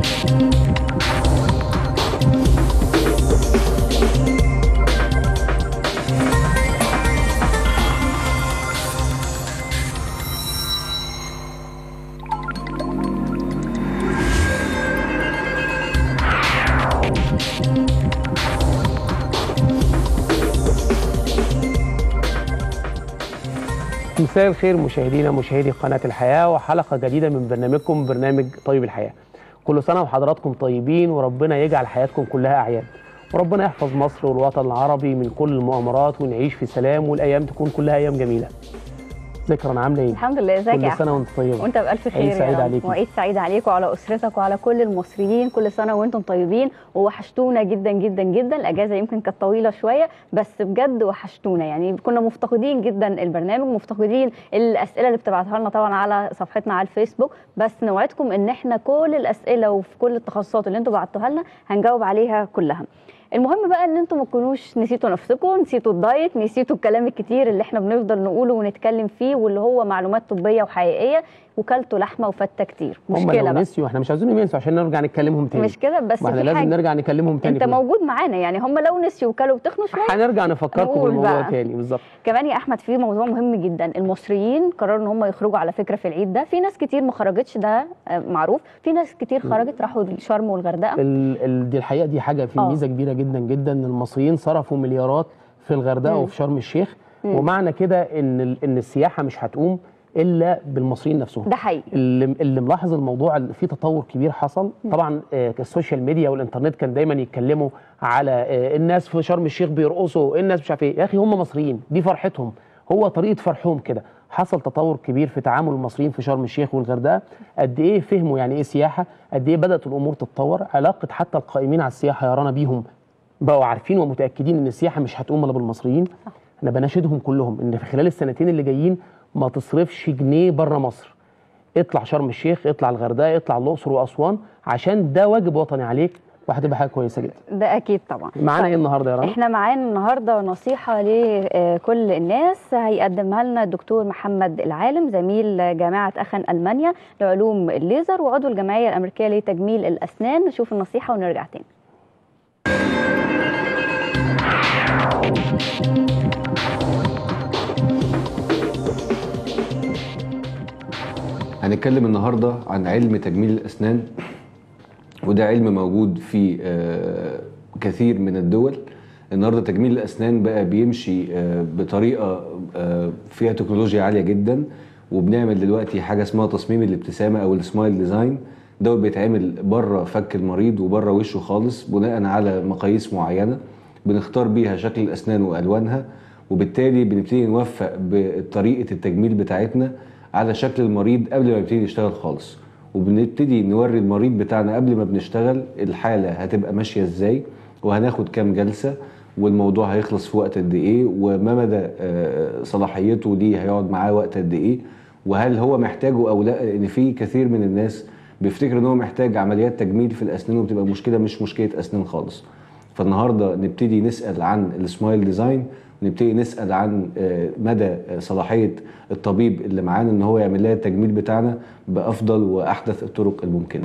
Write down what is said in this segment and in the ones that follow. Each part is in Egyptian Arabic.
مساء الخير مشاهدينا مشاهدي قناة الحياة وحلقة جديدة من برنامجكم برنامج طيب الحياة كل سنة وحضراتكم طيبين وربنا يجعل حياتكم كلها أعياد وربنا يحفظ مصر والوطن العربي من كل المؤامرات ونعيش في سلام والأيام تكون كلها أيام جميلة ذكرا عاملة إيه؟ الحمد لله ازيك كل يا سنة احمد وأنت طيبة وانت بالف خير عيد سعيد يا رب عليكي. وعيد سعيد عليك وعلى اسرتك وعلى كل المصريين كل سنه وانتم طيبين ووحشتونا جدا جدا جدا الاجازه يمكن كانت طويله شويه بس بجد وحشتونا يعني كنا مفتقدين جدا البرنامج مفتقدين الاسئله اللي بتبعتها لنا طبعا على صفحتنا على الفيسبوك بس نوعدكم ان احنا كل الاسئله وفي كل التخصصات اللي انتم بعتوها لنا هنجاوب عليها كلها المهم بقى ان انتم ما تكونوش نسيتوا نفسكم نسيتوا الدايت نسيتوا الكلام الكتير اللي احنا بنفضل نقوله ونتكلم فيه واللي هو معلومات طبيه وحقيقيه وكلتوا لحمه وفته كتير هم مشكله لو بقى نسيوا احنا مش عايزينهم ينسوا عشان نرجع نكلمهم تاني مش كده بس ما احنا في لازم حاجه نرجع نكلمهم تاني انت كلهم. موجود معانا يعني هم لو نسيوا وكلوا وتخنوا شويه هنرجع نفكركم نقول بالموضوع بقى. تاني بالظبط كمان يا احمد في موضوع مهم جدا المصريين قرروا ان هم يخرجوا على فكره في العيد ده في ناس كتير ما خرجتش ده آه، معروف في ناس كتير خرجت راحوا شرم والغردقه ال ال دي الحقيقه دي حاجه في آه. ميزه كبيره جدا جدا ان المصريين صرفوا مليارات في الغردقه مم. وفي شرم الشيخ مم. ومعنى كده ان ال- ان السياحه مش هتقوم الا بالمصريين نفسهم ده حقيقي اللي, اللي ملاحظ الموضوع اللي في تطور كبير حصل طبعا آه، السوشيال ميديا والانترنت كان دايما يتكلموا على آه، الناس في شرم الشيخ بيرقصوا الناس مش عارف ايه يا اخي هم مصريين دي فرحتهم هو طريقه فرحهم كده حصل تطور كبير في تعامل المصريين في شرم الشيخ والغردقه قد ايه فهموا يعني ايه سياحه قد ايه بدات الامور تتطور علاقه حتى القائمين على السياحه يا رنا بيهم بقوا عارفين ومتاكدين ان السياحه مش هتقوم الا بالمصريين انا بناشدهم كلهم ان في خلال السنتين اللي جايين ما تصرفش جنيه بره مصر اطلع شرم الشيخ اطلع الغردقه اطلع الاقصر واسوان عشان ده واجب وطني عليك وهتبقى حاجه كويسه جدا ده اكيد طبعا معانا ايه النهارده يا رنا احنا معانا النهارده نصيحه لكل الناس هيقدمها لنا الدكتور محمد العالم زميل جامعه اخن المانيا لعلوم الليزر وعضو الجمعيه الامريكيه لتجميل الاسنان نشوف النصيحه ونرجع تاني هنتكلم النهارده عن علم تجميل الاسنان وده علم موجود في آه، كثير من الدول النهارده تجميل الاسنان بقى بيمشي آه، بطريقه آه، فيها تكنولوجيا عاليه جدا وبنعمل دلوقتي حاجه اسمها تصميم الابتسامه او السمايل ديزاين ده بيتعمل بره فك المريض وبره وشه خالص بناء على مقاييس معينه بنختار بيها شكل الاسنان والوانها وبالتالي بنبتدي نوفق بطريقه التجميل بتاعتنا على شكل المريض قبل ما يبتدي يشتغل خالص وبنبتدي نوري المريض بتاعنا قبل ما بنشتغل الحاله هتبقى ماشيه ازاي وهناخد كام جلسه والموضوع هيخلص في وقت قد ايه وما مدى آه، صلاحيته ليه هيقعد معاه وقت قد ايه وهل هو محتاجه او لا لان في كثير من الناس بيفتكر ان هو محتاج عمليات تجميل في الاسنان وبتبقى مشكله مش مشكله اسنان خالص فالنهارده نبتدي نسال عن السمايل ديزاين ونبتدي نسال عن آه، مدى آه، صلاحيه الطبيب اللي معانا ان هو يعمل لنا التجميل بتاعنا بافضل واحدث الطرق الممكنه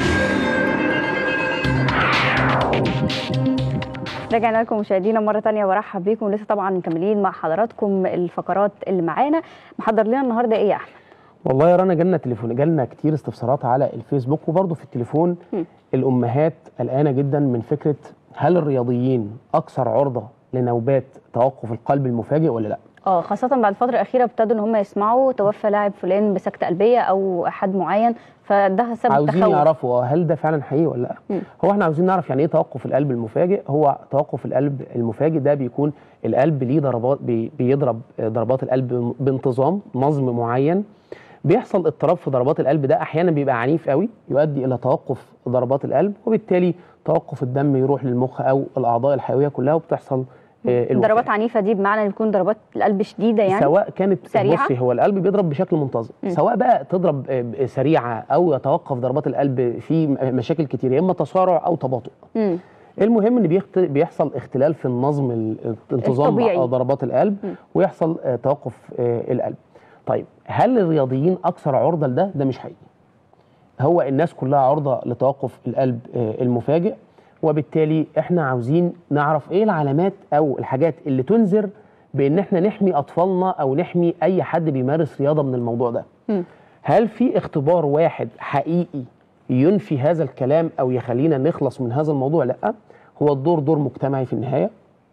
رجعنا لكم مشاهدينا مره تانية برحب بيكم لسه طبعا مكملين مع حضراتكم الفقرات اللي معانا محضر لنا النهارده ايه يا احمد والله يا رنا جالنا تليفون جالنا كتير استفسارات على الفيسبوك وبرضه في التليفون مم. الامهات قلقانه جدا من فكره هل الرياضيين اكثر عرضه لنوبات توقف القلب المفاجئ ولا لا اه خاصة بعد الفترة الأخيرة ابتدوا إن هم يسمعوا توفى لاعب فلان بسكتة قلبية أو حد معين فده سبب عاوزين تخوف يعرفوا هل ده فعلا حقيقي ولا لا مم. هو احنا عاوزين نعرف يعني ايه توقف القلب المفاجئ هو توقف القلب المفاجئ ده بيكون القلب ليه ضربات بي بيضرب ضربات القلب بانتظام نظم معين بيحصل اضطراب في ضربات القلب ده احيانا بيبقى عنيف قوي يؤدي الى توقف ضربات القلب وبالتالي توقف الدم يروح للمخ او الاعضاء الحيويه كلها وبتحصل آه، الوفاة. ضربات عنيفة دي بمعنى إن يكون ضربات القلب شديدة يعني سواء كانت سريعة؟ بصي هو القلب بيضرب بشكل منتظم مم. سواء بقى تضرب آه، سريعه او يتوقف ضربات القلب في م- مشاكل كتير يا اما تسارع او تباطؤ مم. المهم ان بيخت... بيحصل اختلال في النظم ال- انتظام الطبيعي. ضربات القلب مم. ويحصل آه، توقف آه، القلب طيب هل الرياضيين اكثر عرضه لده ده مش حقيقي هو الناس كلها عرضه لتوقف القلب آه، المفاجئ وبالتالي احنا عاوزين نعرف ايه العلامات او الحاجات اللي تنذر بان احنا نحمي اطفالنا او نحمي اي حد بيمارس رياضه من الموضوع ده مم. هل في اختبار واحد حقيقي ينفي هذا الكلام او يخلينا نخلص من هذا الموضوع لا هو الدور دور مجتمعي في النهايه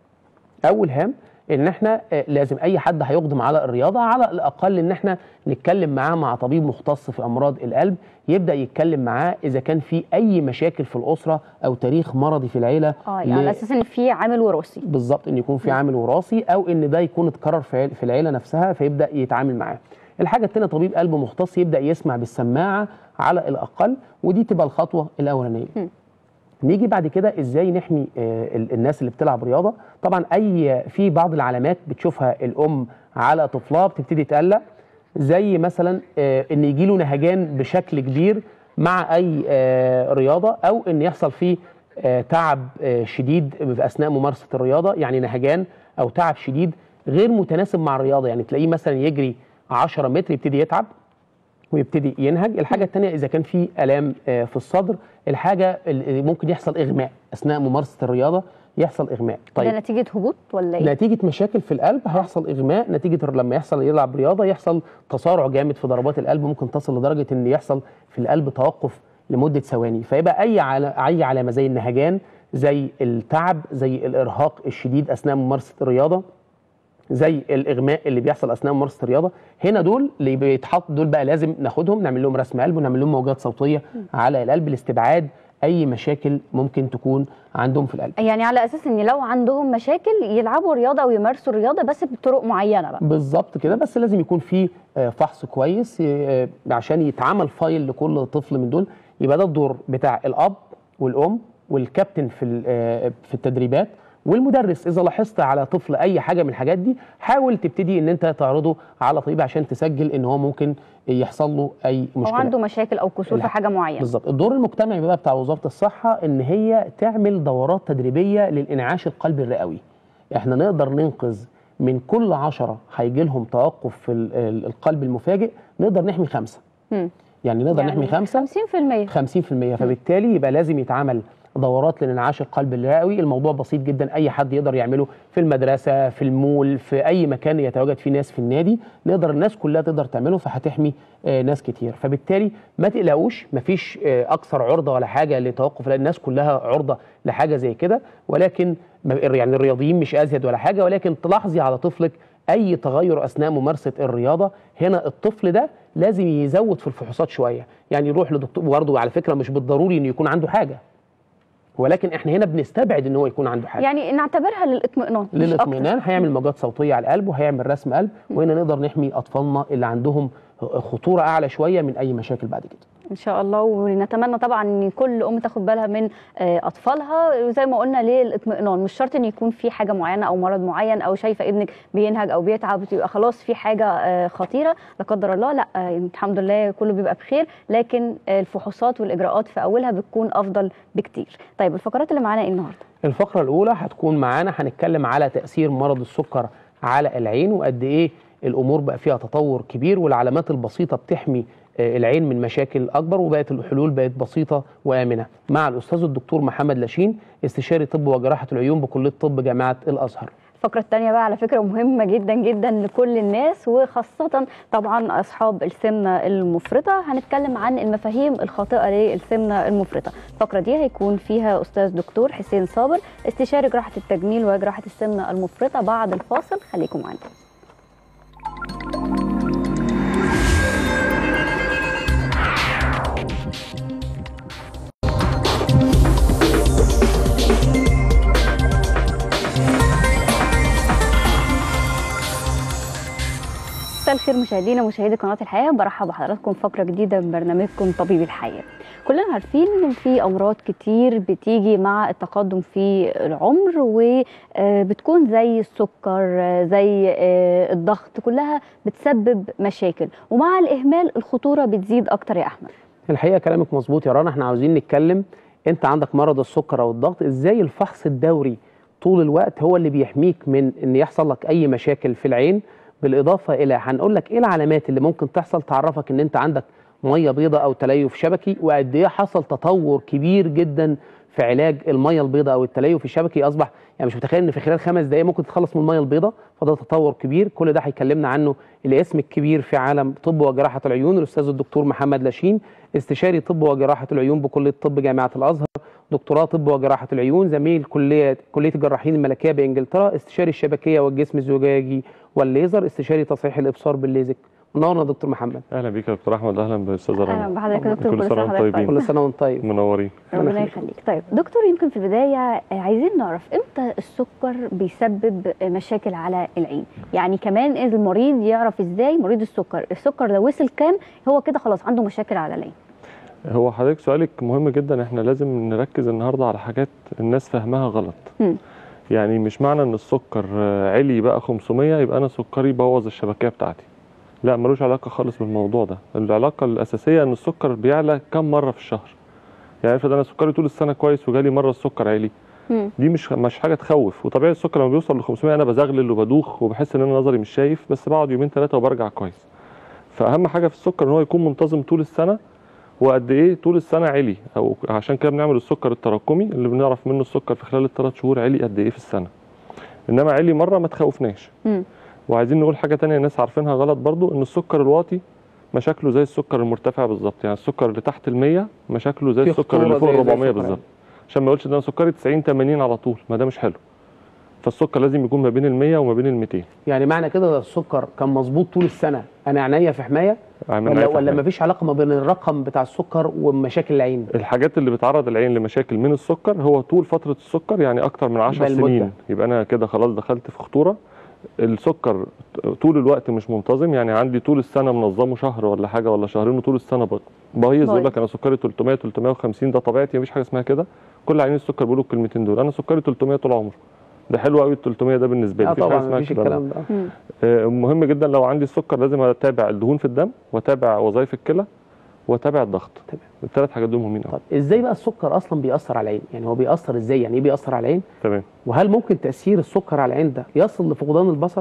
اول هام ان احنا آه، لازم اي حد هيقدم على الرياضه على الاقل ان احنا نتكلم معاه مع طبيب مختص في امراض القلب يبدا يتكلم معاه اذا كان في اي مشاكل في الاسره او تاريخ مرضي في العيله اه يعني على ل- اساس ان في عامل وراثي بالظبط ان يكون في عامل وراثي او ان ده يكون اتكرر في عيل- في العيله نفسها فيبدا يتعامل معاه الحاجه الثانيه طبيب قلب مختص يبدا يسمع بالسماعه على الاقل ودي تبقى الخطوه الاولانيه مم. نيجي بعد كده ازاي نحمي آه، ال- الناس اللي بتلعب رياضه طبعا اي في بعض العلامات بتشوفها الام على طفلها بتبتدي تقلق زي مثلا آه، ان يجي له نهجان بشكل كبير مع اي آه، رياضه او ان يحصل فيه آه، تعب آه، شديد في اثناء ممارسه الرياضه يعني نهجان او تعب شديد غير متناسب مع الرياضه يعني تلاقيه مثلا يجري 10 متر يبتدي يتعب ويبتدي ينهج الحاجه الثانيه اذا كان في الام آه، في الصدر الحاجه اللي ممكن يحصل اغماء اثناء ممارسه الرياضه يحصل اغماء ده نتيجه هبوط ولا ايه؟ نتيجه مشاكل في القلب هيحصل اغماء نتيجه لما يحصل يلعب رياضه يحصل تسارع جامد في ضربات القلب ممكن تصل لدرجه ان يحصل في القلب توقف لمده ثواني فيبقى اي عل... اي علامه زي النهجان زي التعب زي الارهاق الشديد اثناء ممارسه الرياضه زي الاغماء اللي بيحصل اثناء ممارسه الرياضه هنا دول اللي بيتحط دول بقى لازم ناخدهم نعمل لهم رسم قلب ونعمل لهم موجات صوتيه على القلب لاستبعاد اي مشاكل ممكن تكون عندهم في القلب يعني على اساس ان لو عندهم مشاكل يلعبوا رياضه او يمارسوا الرياضه بس بطرق معينه بقى بالظبط كده بس لازم يكون في آه، فحص كويس آه، عشان يتعمل فايل لكل طفل من دول يبقى ده الدور بتاع الاب والام والكابتن في ال- آه، في التدريبات والمدرس اذا لاحظت على طفل اي حاجه من الحاجات دي حاول تبتدي ان انت تعرضه على طبيب عشان تسجل ان هو ممكن يحصل له اي او مشكله عنده مشاكل او كسور في الح- حاجه معينه بالظبط الدور المجتمعي بقى بتاع وزاره الصحه ان هي تعمل دورات تدريبيه للانعاش القلبي الرئوي احنا نقدر ننقذ من كل عشرة هيجي لهم توقف في ال- ال- القلب المفاجئ نقدر نحمي خمسة مم. يعني نقدر يعني نحمي خمسة 50% 50% فبالتالي يبقى لازم يتعمل دورات للانعاش القلب الرئوي الموضوع بسيط جدا اي حد يقدر يعمله في المدرسه في المول في اي مكان يتواجد فيه ناس في النادي نقدر الناس كلها تقدر تعمله فهتحمي آه، ناس كتير فبالتالي ما تقلقوش مفيش آه، اكثر عرضه ولا حاجه لتوقف لان الناس كلها عرضه لحاجه زي كده ولكن ما- يعني الرياضيين مش ازيد ولا حاجه ولكن تلاحظي على طفلك اي تغير اثناء ممارسه الرياضه هنا الطفل ده لازم يزود في الفحوصات شويه يعني يروح لدكتور برضه على فكره مش بالضروري انه يكون عنده حاجه ولكن احنا هنا بنستبعد ان هو يكون عنده حاجه يعني نعتبرها للاطمئنان مش أكتر. للاطمئنان هيعمل موجات صوتيه على القلب وهيعمل رسم قلب وهنا نقدر نحمي اطفالنا اللي عندهم خطوره اعلى شويه من اي مشاكل بعد كده ان شاء الله ونتمنى طبعا ان كل ام تاخد بالها من آه، اطفالها وزي ما قلنا ليه الاطمئنان مش شرط ان يكون في حاجه معينه او مرض معين او شايفه ابنك بينهج او بيتعب يبقى خلاص في حاجه آه، خطيره لا قدر الله لا آه، الحمد لله كله بيبقى بخير لكن آه، الفحوصات والاجراءات في اولها بتكون افضل بكتير طيب الفقرات اللي معانا ايه النهارده الفقره الاولى هتكون معانا هنتكلم على تاثير مرض السكر على العين وقد ايه الامور بقى فيها تطور كبير والعلامات البسيطه بتحمي آه، العين من مشاكل اكبر وبقت الحلول بقت بسيطه وامنه مع الاستاذ الدكتور محمد لاشين استشاري طب وجراحه العيون بكليه طب جامعه الازهر الفقرة الثانية بقى على فكرة مهمة جدا جدا لكل الناس وخاصة طبعا أصحاب السمنة المفرطة هنتكلم عن المفاهيم الخاطئة للسمنة المفرطة الفقرة دي هيكون فيها أستاذ دكتور حسين صابر استشاري جراحة التجميل وجراحة السمنة المفرطة بعد الفاصل خليكم معانا مساء الخير مشاهدينا ومشاهدي قناه الحياه برحب بحضراتكم في فقره جديده من برنامجكم طبيب الحياه كلنا عارفين ان في امراض كتير بتيجي مع التقدم في العمر وبتكون زي السكر آه، زي آه، الضغط كلها بتسبب مشاكل ومع الاهمال الخطوره بتزيد اكتر يا احمد الحقيقه كلامك مظبوط يا رنا احنا عاوزين نتكلم انت عندك مرض السكر او الضغط ازاي الفحص الدوري طول الوقت هو اللي بيحميك من ان يحصل لك اي مشاكل في العين بالاضافه الى هنقول لك ايه العلامات اللي ممكن تحصل تعرفك ان انت عندك ميه بيضاء او تليف شبكي وقد ايه حصل تطور كبير جدا في علاج الميه البيضاء او التليف الشبكي اصبح يعني مش متخيل ان في خلال خمس دقائق ممكن تتخلص من الميه البيضاء فده تطور كبير كل ده هيكلمنا عنه الاسم الكبير في عالم طب وجراحه العيون الاستاذ الدكتور محمد لاشين استشاري طب وجراحه العيون بكليه طب جامعه الازهر دكتوراه طب وجراحه العيون زميل كليه كليه الجراحين الملكيه بانجلترا استشاري الشبكيه والجسم الزجاجي والليزر استشاري تصحيح الابصار بالليزك منورنا يا دكتور محمد اهلا بيك يا دكتور احمد اهلا باستاذ اهلا رنا بحضرتك يا دكتور كل سنة وانتم طيبين. كل سنه وانت طيب منورين ربنا يخليك طيب دكتور يمكن في البدايه آه، عايزين نعرف امتى السكر بيسبب آه، مشاكل على العين يعني كمان المريض يعرف ازاي مريض السكر السكر لو وصل كام هو كده خلاص عنده مشاكل على العين هو حضرتك سؤالك مهم جدا احنا لازم نركز النهارده على حاجات الناس فاهمها غلط مم. يعني مش معنى ان السكر آه، علي بقى 500 يبقى انا سكري بوظ الشبكيه بتاعتي لا ملوش علاقه خالص بالموضوع ده العلاقه الاساسيه ان السكر بيعلى كم مره في الشهر يعني افرض انا سكري طول السنه كويس وجالي مره السكر عالي مم. دي مش مش حاجه تخوف وطبيعي السكر لما بيوصل ل 500 انا بزغلل وبدوخ وبحس ان انا نظري مش شايف بس بقعد يومين ثلاثه وبرجع كويس فاهم حاجه في السكر ان هو يكون منتظم طول السنه وقد ايه طول السنه علي او عشان كده بنعمل السكر التراكمي اللي بنعرف منه السكر في خلال الثلاث شهور علي قد ايه في السنه انما علي مره ما تخوفناش مم. وعايزين نقول حاجه تانية الناس عارفينها غلط برضو ان السكر الواطي مشاكله زي السكر المرتفع بالظبط يعني السكر اللي تحت ال 100 مشاكله زي في السكر اللي خطورة فوق ال زي- زي 400 السكر بالظبط عشان ما اقولش ان انا سكري 90 80 على طول ما ده مش حلو فالسكر لازم يكون ما بين ال 100 وما بين ال 200 يعني معنى كده ده السكر كان مظبوط طول السنه انا عينيا في حمايه عامل ولا معايا في ولا حاجة. ما فيش علاقه ما بين الرقم بتاع السكر ومشاكل العين الحاجات اللي بتعرض العين لمشاكل من السكر هو طول فتره السكر يعني اكتر من 10 يبقى المدة. سنين يبقى انا كده خلاص دخلت في خطوره السكر طول الوقت مش منتظم يعني عندي طول السنه منظمه شهر ولا حاجه ولا شهرين وطول السنه ب- بايظ يقول بايظ. لك انا سكري 300 350 ده طبيعتي مفيش حاجه اسمها كده كل عيانين السكر بيقولوا الكلمتين دول انا سكري 300 طول عمري ده حلو قوي ال 300 ده بالنسبه لي اه مفيش حاجه طبعا اسمها ما فيش كده لا. الكلام ده مم. آه، مهم جدا لو عندي السكر لازم اتابع الدهون في الدم واتابع وظائف الكلى واتابع الضغط تمام. الثلاث حاجات دول مهمين قوي طب ازاي بقى السكر اصلا بيأثر على العين يعني هو بيأثر ازاي يعني ايه بيأثر على العين تمام وهل ممكن تأثير السكر على العين ده يصل لفقدان البصر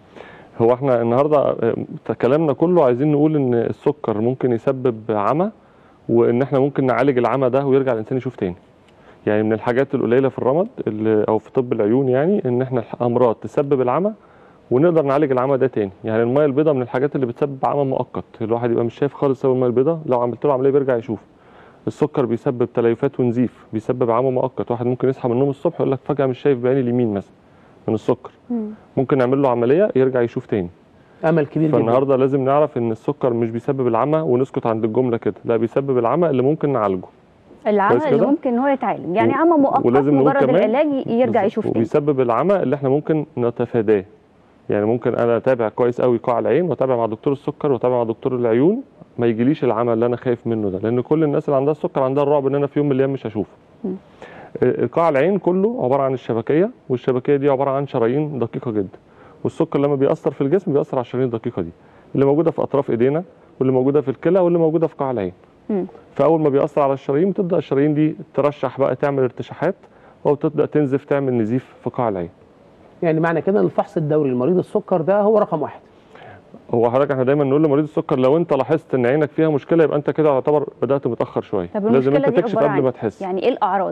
هو احنا النهارده آه، كلامنا كله عايزين نقول ان السكر ممكن يسبب عمى وان احنا ممكن نعالج العمى ده ويرجع الانسان يشوف تاني يعني من الحاجات القليله في الرمد اللي او في طب العيون يعني ان احنا امراض تسبب العمى ونقدر نعالج العمى ده تاني يعني الميه البيضاء من الحاجات اللي بتسبب عمى مؤقت الواحد يبقى مش شايف خالص بسبب الميه البيضاء لو عملت له عمليه بيرجع يشوف السكر بيسبب تليفات ونزيف بيسبب عمى مؤقت واحد ممكن يصحى من النوم الصبح يقول لك فجاه مش شايف بعيني اليمين مثلا من السكر مم. ممكن نعمل له عمليه يرجع يشوف تاني امل كبير جدا فالنهارده لازم نعرف ان السكر مش بيسبب العمى ونسكت عند الجمله كده لا بيسبب العمى اللي ممكن نعالجه العمى كويس اللي كده؟ ممكن ان هو يتعالج يعني و- عمى مؤقت ولازم نقول مجرد كمان- العلاج ي- يرجع بالظبط. يشوف تاني وبيسبب العمى اللي احنا ممكن نتفاداه يعني ممكن انا اتابع كويس قوي قاع العين واتابع مع دكتور السكر واتابع مع دكتور العيون ما يجيليش العمى اللي انا خايف منه ده لان كل الناس اللي عندها السكر عندها الرعب ان انا في يوم من الايام مش هشوفه مم. آه، قاع العين كله عباره عن الشبكيه والشبكيه دي عباره عن شرايين دقيقه جدا والسكر لما بيأثر في الجسم بيأثر على الشرايين الدقيقه دي اللي موجوده في اطراف ايدينا واللي موجوده في الكلى واللي موجوده في قاع العين مم. فاول ما بيأثر على الشرايين بتبدا الشرايين دي ترشح بقى تعمل ارتشاحات او تبدا تنزف تعمل نزيف في قاع العين يعني معنى كده ان الفحص الدوري لمريض السكر ده هو رقم واحد هو حضرتك احنا دايما نقول لمريض السكر لو انت لاحظت ان عينك فيها مشكله يبقى انت كده يعتبر بدات متاخر شويه طب لازم المشكله انت دي تكشف عباره قبل ما عن تحس يعني ايه الاعراض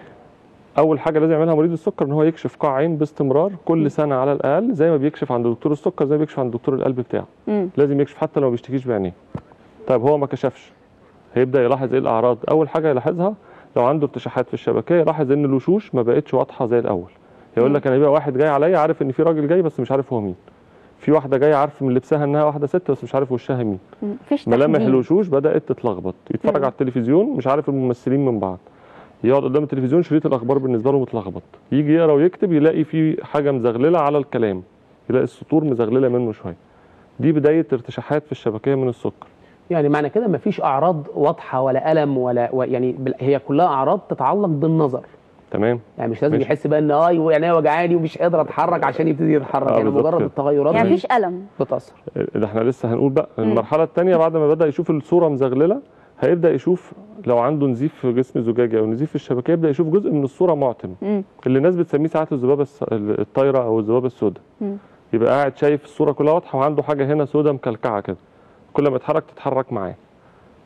اول حاجه لازم يعملها مريض السكر ان هو يكشف قاع عين باستمرار كل سنه على الاقل زي ما بيكشف عند دكتور السكر زي ما بيكشف عند دكتور القلب بتاعه مم. لازم يكشف حتى لو ما بيشتكيش بعينيه طيب هو ما كشفش هيبدا يلاحظ ايه الاعراض اول حاجه يلاحظها لو عنده ارتشاحات في الشبكيه يلاحظ ان الوشوش ما بقتش واضحه زي الاول يقول لك انا يبقى واحد جاي عليا عارف ان في راجل جاي بس مش عارف هو مين في واحده جايه عارف من لبسها انها واحده ست بس مش عارف وشها مين مم. مفيش ملامح تحديد. الوشوش بدات تتلخبط يتفرج مم. على التلفزيون مش عارف الممثلين من بعض يقعد قدام التلفزيون شريط الاخبار بالنسبه له متلخبط يجي يقرا ويكتب يلاقي في حاجه مزغلله على الكلام يلاقي السطور مزغلله منه شويه دي بدايه ارتشاحات في الشبكيه من السكر يعني معنى كده مفيش اعراض واضحه ولا الم ولا و- يعني بال- هي كلها اعراض تتعلق بالنظر تمام يعني مش لازم ماشي. يحس بقى ان اه يعني وجعاني ومش قادر اتحرك عشان يبتدي يتحرك آه، يعني بالظبط مجرد كده. التغيرات يعني دي مفيش الم بتاثر ده احنا لسه هنقول بقى المرحله الثانيه بعد ما بدا يشوف الصوره مزغلله هيبدا يشوف لو عنده نزيف في جسم زجاجي او نزيف في الشبكيه يبدا يشوف جزء من الصوره معتم مم. اللي الناس بتسميه ساعات الذبابه الس- الطايره او الذبابه السوداء مم. يبقى قاعد شايف الصوره كلها واضحه وعنده حاجه هنا سوداء مكلكعه كده كل ما يتحرك تتحرك معاه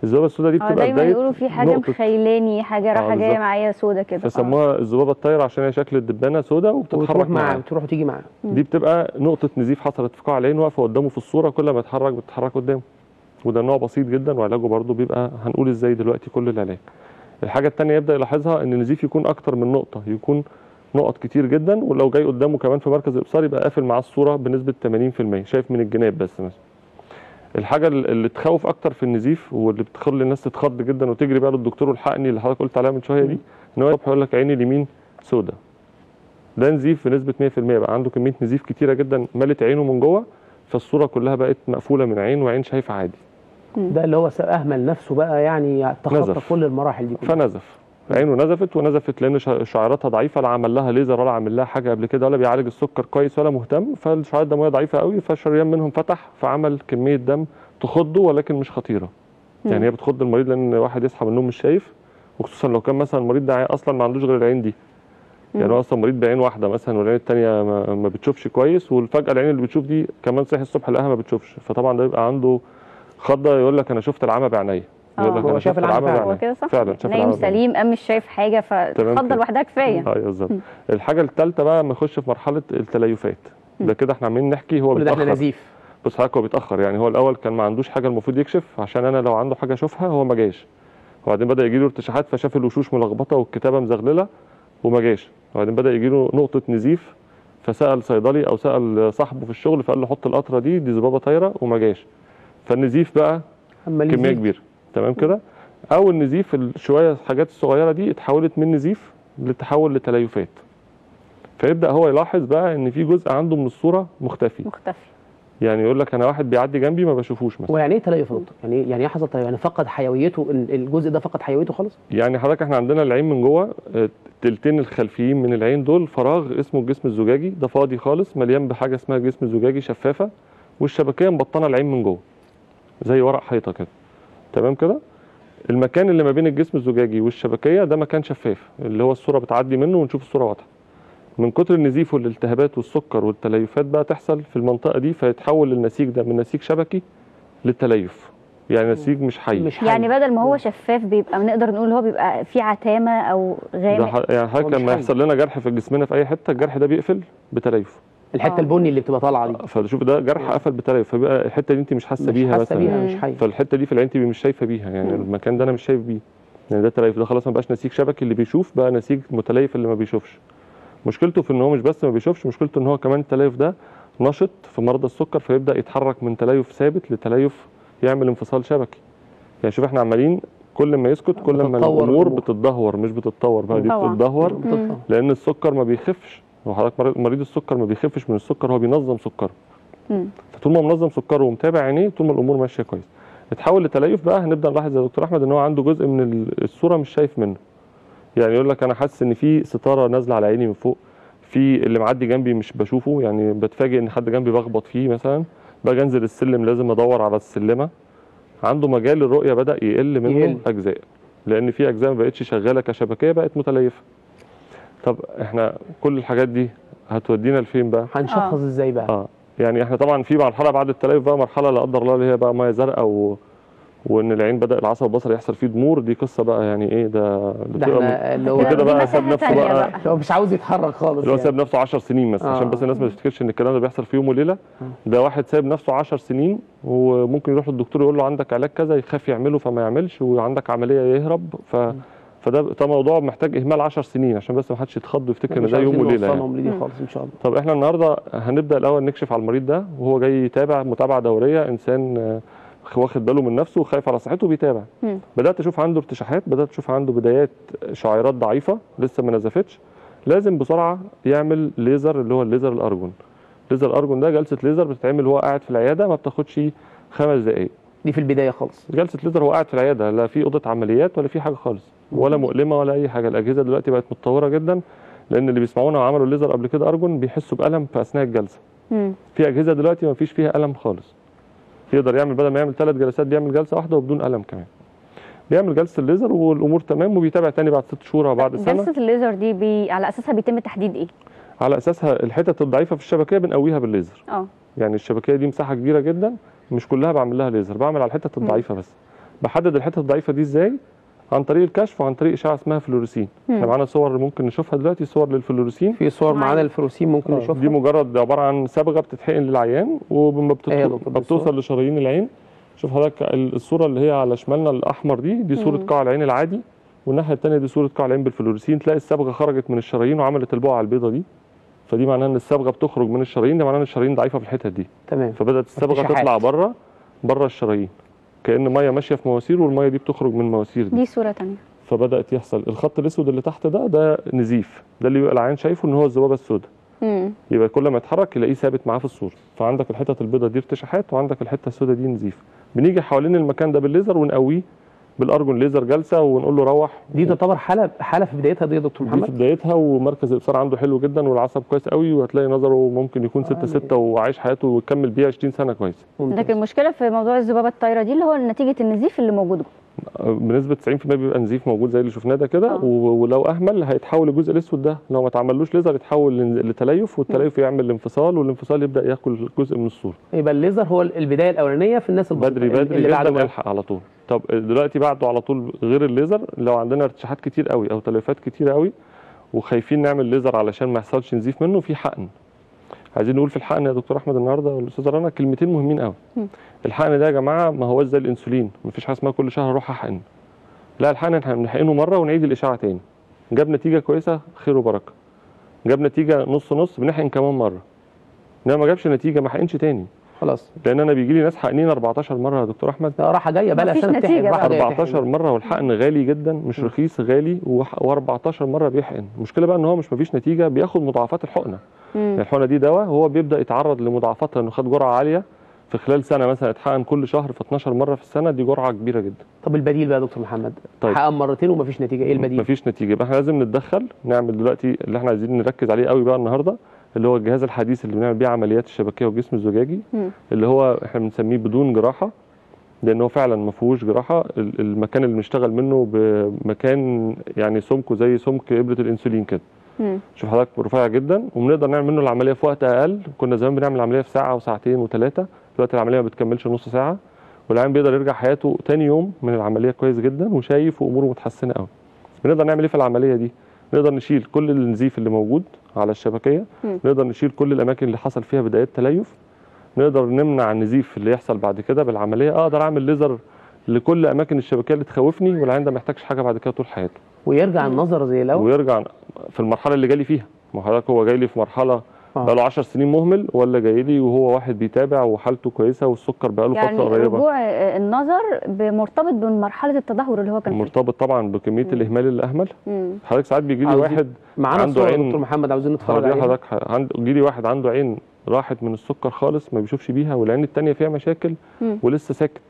الذبابه السوداء دي اه بتبقى دايما بدايه يقولوا في حاجه نقطة. مخيلاني حاجه رايحه جايه بالظبط. معايا سودا كده آه. فسموها الذبابه الطايره عشان هي شكل الدبانه سوداء وتروح وبتتحرك معاه معاه وتروح وتيجي معاه دي بتبقى نقطه نزيف حصلت في قاع العين واقفه قدامه في الصوره كل ما يتحرك بتتحرك قدامه وده نوع بسيط جدا وعلاجه برضه بيبقى هنقول ازاي دلوقتي كل العلاج الحاجه الثانيه يبدا يلاحظها ان النزيف يكون اكتر من نقطه يكون نقط كتير جدا ولو جاي قدامه كمان في مركز الابصار يبقى قافل معاه الصوره بنسبه 80% شايف من الجناب بس مثلا الحاجه اللي تخوف اكتر في النزيف واللي بتخلي الناس تتخض جدا وتجري بقى للدكتور والحقني اللي حضرتك قلت عليها من شويه دي ان هو الصبح يقول لك عيني اليمين سودة ده نزيف بنسبه 100% بقى عنده كميه نزيف كتيره جدا ملت عينه من جوه فالصوره كلها بقت مقفوله من عين وعين شايفه عادي ده اللي هو س- اهمل نفسه بقى يعني تخطى نزف. كل المراحل دي كلها فنزف عينه نزفت ونزفت لان شع- شعيراتها ضعيفه لا عمل لها ليزر ولا عمل لها حاجه قبل كده ولا بيعالج السكر كويس ولا مهتم فالشعيرات الدمويه ضعيفه قوي فالشريان منهم فتح فعمل كميه دم تخضه ولكن مش خطيره يعني هي بتخض المريض لان واحد يصحى من النوم مش شايف وخصوصا لو كان مثلا المريض ده اصلا ما عندوش غير العين دي يعني هو اصلا مريض بعين واحده مثلا والعين الثانيه ما, ما بتشوفش كويس والفجاه العين اللي بتشوف دي كمان صحي الصبح لقاها ما بتشوفش فطبعا ده يبقى عنده خضه يقول لك انا شفت العمى بعينيا يقول لك هو انا شاف شفت العمى العمى فعلا. هو بعينيا كده صح فعلا شاف نايم العمى بعينيا. سليم قام مش شايف حاجه تمام فالخضه كده. لوحدها كفايه اه بالظبط الحاجه الثالثه بقى لما يخش في مرحله التليفات ده كده احنا عمالين نحكي هو كل ده احنا بيتاخر نزيف بص حضرتك هو بيتاخر يعني هو الاول كان ما عندوش حاجه المفروض يكشف عشان انا لو عنده حاجه اشوفها هو ما جاش وبعدين بدا يجي له ارتشاحات فشاف الوشوش ملخبطه والكتابه مزغلله وما جاش وبعدين بدا يجي له نقطه نزيف فسال صيدلي او سال صاحبه في الشغل فقال له حط القطره دي دي ذبابه طايره وما جاش فالنزيف بقى اما كميه النزيف كبيره تمام كده او النزيف ال- شويه الحاجات الصغيره دي اتحولت من نزيف لتحول لتليفات فيبدا هو يلاحظ بقى ان في جزء عنده من الصوره مختفي مختفي يعني يقول لك انا واحد بيعدي جنبي ما بشوفوش مثلا ويعني ايه تليف يا دكتور؟ يعني إيه- يعني ايه حصل تليف؟ يعني فقد حيويته ال- الجزء ده فقد حيويته خالص؟ يعني حضرتك احنا عندنا العين من جوه آه، التلتين الخلفيين من العين دول فراغ اسمه الجسم الزجاجي ده فاضي خالص مليان بحاجه اسمها جسم زجاجي شفافه والشبكيه مبطنه العين من جوه زي ورق حيطه كده تمام كده المكان اللي ما بين الجسم الزجاجي والشبكيه ده مكان شفاف اللي هو الصوره بتعدي منه ونشوف الصوره واضحه من كتر النزيف والالتهابات والسكر والتليفات بقى تحصل في المنطقه دي فيتحول النسيج ده من نسيج شبكي للتليف يعني نسيج مش حي مش حي. يعني بدل ما هو شفاف بيبقى بنقدر نقول هو بيبقى فيه عتامه او ده غامق ح- يعني حضرتك هو مش لما حي. يحصل لنا جرح في جسمنا في اي حته الجرح ده بيقفل بتليف الحته آه. البني اللي بتبقى طالعه دي فشوف ده جرح قفل بتليف فبقى الحته دي انت مش حاسه مش بيها حاسه مثلا بيها مم. مش حي فالحته دي في العين تبقي مش شايفه بيها يعني مم. المكان ده انا مش شايف بيه يعني ده تليف ده خلاص ما بقاش نسيج شبكي اللي بيشوف بقى نسيج متليف اللي ما بيشوفش مشكلته في ان هو مش بس ما بيشوفش مشكلته ان هو كمان التليف ده نشط في مرضى السكر فيبدا يتحرك من تليف ثابت لتليف يعمل انفصال شبكي يعني شوف احنا عمالين كل ما يسكت كل ما بتتطور الامور الأمور. بتتدهور مش بتتطور بقى دي طبعا. بتتدهور بتطلع. لان السكر ما بيخفش هو حضرتك مريض- مريض السكر ما بيخفش من السكر هو بينظم سكره مم. فطول ما منظم سكره ومتابع عينيه طول ما الامور ماشيه كويس اتحول لتليف بقى هنبدا نلاحظ يا دكتور احمد ان هو عنده جزء من ال- الصوره مش شايف منه يعني يقول لك انا حاسس ان في ستاره نازله على عيني من فوق في اللي معدي جنبي مش بشوفه يعني بتفاجئ ان حد جنبي بخبط فيه مثلا باجي انزل السلم لازم ادور على السلمه عنده مجال الرؤيه بدا يقل منه يقل. اجزاء لان في اجزاء ما بقتش شغاله كشبكيه بقت متليفه طب احنا كل الحاجات دي هتودينا لفين بقى هنشخص آه. ازاي بقى؟ اه يعني احنا طبعا في مرحله بعد التليف بقى مرحله لا قدر الله اللي هي بقى ميه زرقاء و... وان العين بدا العصب البصري يحصل فيه ضمور دي قصه بقى يعني ايه ده ده بتبقى م- احنا اللي هو كده وكده دي بقى ساب متاهة نفسه تانية بقى اللي هو مش عاوز يتحرك خالص اللي هو يعني. ساب نفسه 10 سنين مثلا آه. عشان بس الناس ما تفتكرش ان الكلام ده بيحصل في يوم وليله ده واحد سايب نفسه 10 سنين وممكن يروح للدكتور يقول له عندك علاج كذا يخاف يعمله فما يعملش وعندك عمليه يهرب ف فده ده موضوع محتاج اهمال 10 سنين عشان بس ما حدش يتخض ويفتكر ان مش ده يوم عاوزين وليله يعني. نوصلهم لدي خالص ان شاء الله طب احنا النهارده هنبدا الاول نكشف على المريض ده وهو جاي يتابع متابعه دوريه انسان آه، واخد باله من نفسه وخايف على صحته بيتابع مم. بدات اشوف عنده ارتشاحات بدات اشوف عنده بدايات شعيرات ضعيفه لسه ما نزفتش لازم بسرعه يعمل ليزر اللي هو الليزر الارجون ليزر الارجون ده جلسه ليزر بتتعمل وهو قاعد في العياده ما بتاخدش خمس دقائق دي في البدايه خالص جلسه ليزر هو قاعد في العياده لا في اوضه عمليات ولا في حاجه خالص ولا مؤلمه ولا اي حاجه الاجهزه دلوقتي بقت متطوره جدا لان اللي بيسمعونا وعملوا الليزر قبل كده ارجون بيحسوا بالم في اثناء الجلسه مم. في اجهزه دلوقتي ما فيش فيها الم خالص يقدر يعمل بدل ما يعمل ثلاث جلسات بيعمل جلسه واحده وبدون الم كمان بيعمل جلسه الليزر والامور تمام وبيتابع تاني بعد ست شهور او بعد سنه جلسه الليزر دي بي... على اساسها بيتم تحديد ايه؟ على اساسها الحتت الضعيفه في الشبكيه بنقويها بالليزر اه يعني الشبكيه دي مساحه كبيره جدا مش كلها بعمل لها ليزر بعمل على الحتت الضعيفه بس بحدد الحته الضعيفه دي ازاي عن طريق الكشف وعن طريق اشعه اسمها فلوريسين احنا معانا صور ممكن نشوفها دلوقتي صور للفلوريسين في صور معايا. معانا الفلوسين ممكن آه، دي نشوفها مجرد عباره عن صبغه بتتحقن للعيان ولما إيه يا دكتور، دي بتوصل لشرايين العين شوف حضرتك ال- الصوره اللي هي على شمالنا الاحمر دي دي صوره قاع العين العادي والناحيه الثانيه دي صوره قاع العين بالفلوريسين تلاقي الصبغه خرجت من الشرايين وعملت البقعه البيضاء دي فدي معناها ان الصبغه بتخرج من الشرايين ده معناها ان الشرايين ضعيفه في الحتت دي تمام فبدات الصبغه ارتشاحات. تطلع بره بره الشرايين كان ميه ماشيه في مواسير والميه دي بتخرج من المواسير دي دي صوره تانية فبدات يحصل الخط الاسود اللي تحت ده ده نزيف ده اللي يبقى العين شايفه ان هو الذبابه السوداء مم. يبقى كل ما يتحرك يلاقيه ثابت معاه في الصوره فعندك الحتت البيضاء دي ارتشاحات وعندك الحته السوداء دي نزيف بنيجي حوالين المكان ده بالليزر ونقويه بالارجون ليزر جلسه ونقول له روح دي تعتبر حاله حاله في بدايتها دي يا دكتور دي في محمد بدايتها ومركز الابصار عنده حلو جدا والعصب كويس قوي وهتلاقي نظره ممكن يكون 6 6 وعايش حياته ويكمل بيها 20 سنه كويس ممتاز. لكن المشكله في موضوع الذبابه الطايره دي اللي هو نتيجه النزيف اللي موجود جوه بنسبه 90% بيبقى نزيف موجود زي اللي شفناه ده كده آه. و- ولو اهمل هيتحول الجزء الاسود ده لو ما اتعملوش ليزر يتحول لن- لتليف والتليف يعمل انفصال والانفصال يبدا ياكل جزء من الصوره يبقى الليزر هو البدايه الاولانيه في الناس البسيطه بدري بدري اللي بعد جدا ما- نلحق على طول طب دلوقتي بعده على طول غير الليزر لو عندنا ارتشاحات كتير قوي او تليفات كتير قوي وخايفين نعمل ليزر علشان ما يحصلش نزيف منه في حقن عايزين نقول في الحقن يا دكتور احمد النهارده والاستاذ رنا كلمتين مهمين قوي مم. الحقن ده يا جماعه ما هوش زي الانسولين مفيش حاجه اسمها كل شهر اروح احقن لا الحقن احنا بنحقنه مره ونعيد الاشعه تاني جاب نتيجه كويسه خير وبركه جاب نتيجه نص نص بنحقن كمان مره انما ما جابش نتيجه ما حقنش تاني خلاص لان انا بيجي لي ناس حقنين 14 مره يا دكتور احمد ده راحه جايه بقى لها مفيش سنه نتيجة بتحقن، راحة بقى. جاية 14 تحقن. مره والحقن غالي جدا مش رخيص غالي و14 مره بيحقن المشكله بقى ان هو مش مفيش نتيجه بياخد مضاعفات الحقنه مم. الحقنه دي دواء هو بيبدا يتعرض لمضاعفات لانه خد جرعه عاليه في خلال سنه مثلا اتحقن كل شهر في 12 مره في السنه دي جرعه كبيره جدا طب البديل بقى يا دكتور محمد طيب. حقن مرتين ومفيش نتيجه ايه البديل مفيش نتيجه يبقى احنا لازم نتدخل نعمل دلوقتي اللي احنا عايزين نركز عليه قوي بقى النهارده اللي هو الجهاز الحديث اللي بنعمل بيه عمليات الشبكيه والجسم الزجاجي مم. اللي هو احنا بنسميه بدون جراحه لان هو فعلا ما فيهوش جراحه ال- المكان اللي بنشتغل منه بمكان يعني سمكه زي سمك ابره الانسولين كده مم. شوف حضرتك رفيع جدا وبنقدر نعمل منه العمليه في وقت اقل كنا زمان بنعمل العمليه في ساعه وساعتين وثلاثه دلوقتي العمليه ما بتكملش نص ساعه والعيان بيقدر يرجع حياته تاني يوم من العمليه كويس جدا وشايف واموره متحسنه قوي بنقدر نعمل ايه في العمليه دي نقدر نشيل كل النزيف اللي موجود على الشبكيه مم. نقدر نشيل كل الاماكن اللي حصل فيها بدايات تليف نقدر نمنع النزيف اللي يحصل بعد كده بالعمليه اقدر اعمل ليزر لكل اماكن الشبكيه اللي تخوفني والعيان ده ما يحتاجش حاجه بعد كده طول حياته ويرجع النظر زي الاول ويرجع في المرحله اللي جالي فيها ما حضرتك هو جاي لي في مرحله آه. بقى له 10 سنين مهمل ولا جاي لي وهو واحد بيتابع وحالته كويسه والسكر بقى له يعني فتره قريبه رجوع آه، النظر مرتبط بمرحله التدهور اللي هو كان فيه مرتبط طبعا بكميه الاهمال اللي اهمل مم. حضرتك ساعات بيجي لي عاوزين- واحد معانا عنده صور يا عين- دكتور محمد عاوزين نتفرج هوريها عليها حضرتك ح- عند يجي لي واحد عنده عين راحت من السكر خالص ما بيشوفش بيها والعين التانية فيها مشاكل مم. ولسه ساكت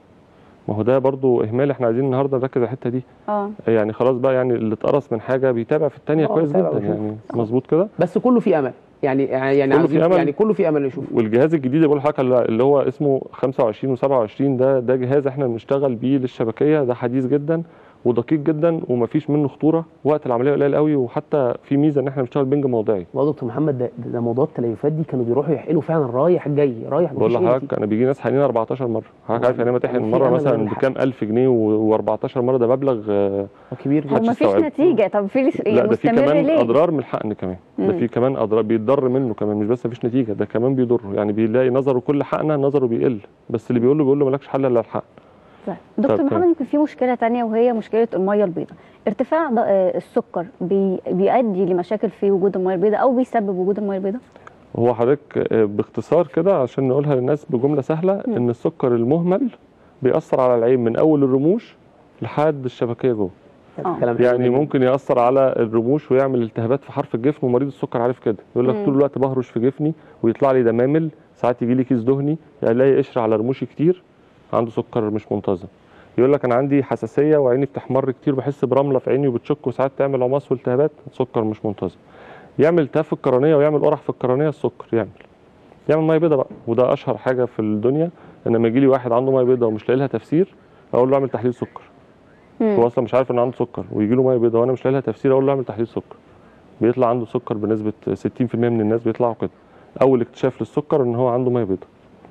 ما هو ده برضو اهمال احنا عايزين النهارده نركز على الحته دي اه يعني خلاص بقى يعني اللي اتقرص من حاجه بيتابع في التانية آه، كويس بيتابع جدا ويشوف. يعني مظبوط كده بس كله في امل يعني يعني كله عاوزين- في أمل. يعني كله في امل نشوف والجهاز الجديد اللي بقول لحضرتك اللي هو اسمه 25 و27 ده ده جهاز احنا بنشتغل بيه للشبكيه ده حديث جدا ودقيق جدا ومفيش منه خطوره وقت العمليه قليل قوي وحتى في ميزه ان احنا بنشتغل بنج موضعي والله يا دكتور محمد ده, ده, ده موضوع التليفات دي كانوا بيروحوا يحقنوا فعلا رايح جاي رايح بقول مفيش أي لحضرتك نتيجة. انا بيجي ناس حقنين 14 مره حضرتك عارف يعني ايه يعني تحقن في مره أمل مثلا من الحق. بكام الف جنيه و14 مره ده مبلغ آه، كبير هو جدا محدش مفيش يستوعبه. نتيجه طب في لس- لا ده في مستمر كمان ليه؟ اضرار من الحقن كمان ده مم. في كمان اضرار بيتضر منه كمان مش بس مفيش نتيجه ده كمان بيضر يعني بيلاقي نظره كل حقنه نظره بيقل بس اللي بيقول له بيقول له مالكش حل الا الحقن طيب. دكتور طب محمد يمكن في مشكله تانية وهي مشكله الميه البيضاء ارتفاع ض- آه، السكر بي... بيؤدي لمشاكل في وجود الميه البيضاء او بيسبب وجود الميه البيضاء هو حضرتك آه، باختصار كده عشان نقولها للناس بجمله سهله مم. ان السكر المهمل بيأثر على العين من اول الرموش لحد الشبكيه جوه آه. كلام حلو يعني جداً. ممكن يأثر على الرموش ويعمل التهابات في حرف الجفن ومريض السكر عارف كده يقول لك مم. طول الوقت بهرش في جفني ويطلع لي دمامل ساعات يجي لي كيس دهني الاقي قشر على رموشي كتير عنده سكر مش منتظم يقول لك انا عندي حساسيه وعيني بتحمر كتير بحس برمله في عيني وبتشك وساعات تعمل عماص والتهابات سكر مش منتظم يعمل التهاب في القرنيه ويعمل قرح في القرنيه السكر يعمل يعمل ميه بيضاء بقى وده اشهر حاجه في الدنيا ان لما يجي لي واحد عنده ميه بيضاء ومش لاقي لها تفسير اقول له اعمل تحليل سكر مم. هو اصلا مش عارف ان عنده سكر ويجي له ميه بيضاء وانا مش لاقي لها تفسير اقول له اعمل تحليل سكر بيطلع عنده سكر بنسبه 60% من الناس بيطلعوا كده اول اكتشاف للسكر ان هو عنده ميه بيضاء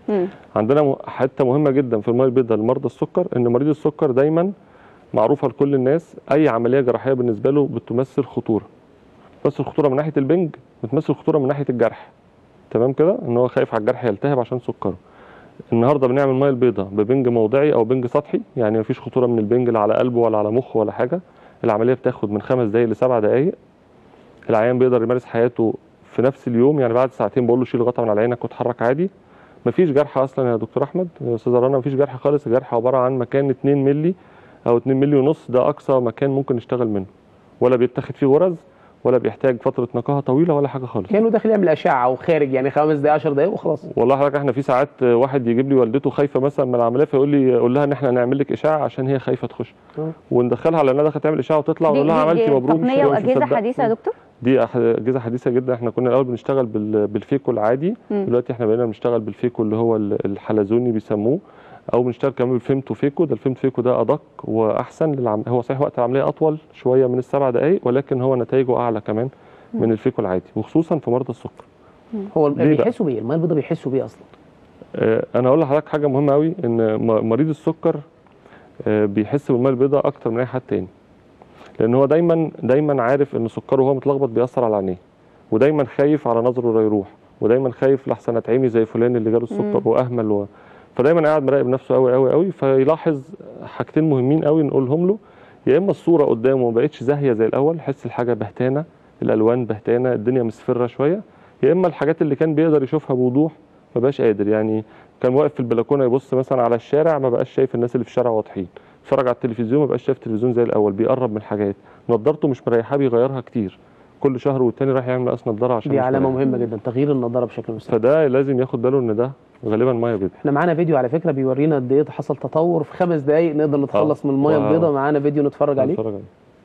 مم. عندنا م- حته مهمه جدا في الميه البيضاء لمرضى السكر ان مريض السكر دايما معروفه لكل الناس اي عمليه جراحيه بالنسبه له بتمثل خطوره بتمثل خطوره من ناحيه البنج بتمثل خطوره من ناحيه الجرح تمام كده ان هو خايف على الجرح يلتهب عشان سكره النهارده بنعمل ميه البيضاء ببنج موضعي او بنج سطحي يعني مفيش خطوره من البنج لا على قلبه ولا على مخه ولا حاجه العمليه بتاخد من خمس دقائق لسبع دقائق العيان بيقدر يمارس حياته في نفس اليوم يعني بعد ساعتين بقول له شيل الغطا من على عينك واتحرك عادي مفيش جرح اصلا يا دكتور احمد يا استاذ رنا مفيش جرح خالص الجرح عباره عن مكان 2 مللي او 2 مللي ونص ده اقصى مكان ممكن نشتغل منه ولا بيتاخد فيه غرز ولا بيحتاج فتره نقاهه طويله ولا حاجه خالص كانه داخل يعمل اشعه او خارج يعني خمس دقائق 10 دقائق وخلاص والله حضرتك احنا في ساعات واحد يجيب لي والدته خايفه مثلا من العمليه فيقول لي اقول لها ان احنا هنعمل لك اشعه عشان هي خايفه تخش آه. وندخلها على انها داخله تعمل اشعه وتطلع دي, ونقول لها دي, عملتي دي مبروك مش تقنيه مش واجهزه مصدقة. حديثه يا دكتور دي أح- اجهزه حديثه جدا احنا كنا الاول بنشتغل بال- بالفيكو العادي مم. دلوقتي احنا بقينا بنشتغل بالفيكو اللي هو ال- الحلزوني بيسموه او بنشتغل كمان بالفيمتو فيكو ده الفيمتو فيكو ده ادق واحسن للعم... هو صحيح وقت العمليه اطول شويه من السبع دقائق ولكن هو نتائجه اعلى كمان من الفيكو العادي وخصوصا في مرضى السكر هو ليه بقى؟ بيحسوا بيه الميه البيضاء بيحسوا بيه اصلا آه، انا اقول لحضرتك حاجه مهمه قوي ان م- مريض السكر آه، بيحس بالميه البيضاء اكتر من اي حد تاني لان هو دايما دايما عارف ان سكره وهو متلخبط بيأثر على عينيه ودايما خايف على نظره لا يروح ودايما خايف لحسن اتعمي زي فلان اللي جاله السكر واهمل و... فدايما قاعد مراقب نفسه قوي قوي قوي فيلاحظ حاجتين مهمين قوي نقولهم له يا اما الصوره قدامه ما بقتش زاهيه زي الاول يحس الحاجه بهتانه الالوان بهتانه الدنيا مصفره شويه يا اما الحاجات اللي كان بيقدر يشوفها بوضوح ما بقاش قادر يعني كان واقف في البلكونه يبص مثلا على الشارع ما بقاش شايف الناس اللي في الشارع واضحين اتفرج على التلفزيون ما بقاش شايف التلفزيون زي الاول بيقرب من الحاجات نضارته مش مريحاه بيغيرها كتير كل شهر والتاني رايح يعمل مقاس نضاره عشان دي مش علامه مريح. مهمه جدا تغيير النضاره بشكل مستمر فده لازم ياخد باله ان ده غالبا ميه بيضاء احنا معانا فيديو على فكره بيورينا قد ايه حصل تطور في خمس دقائق نقدر نتخلص من الميه واو. البيضاء معانا فيديو نتفرج عليه هنتفرج عليه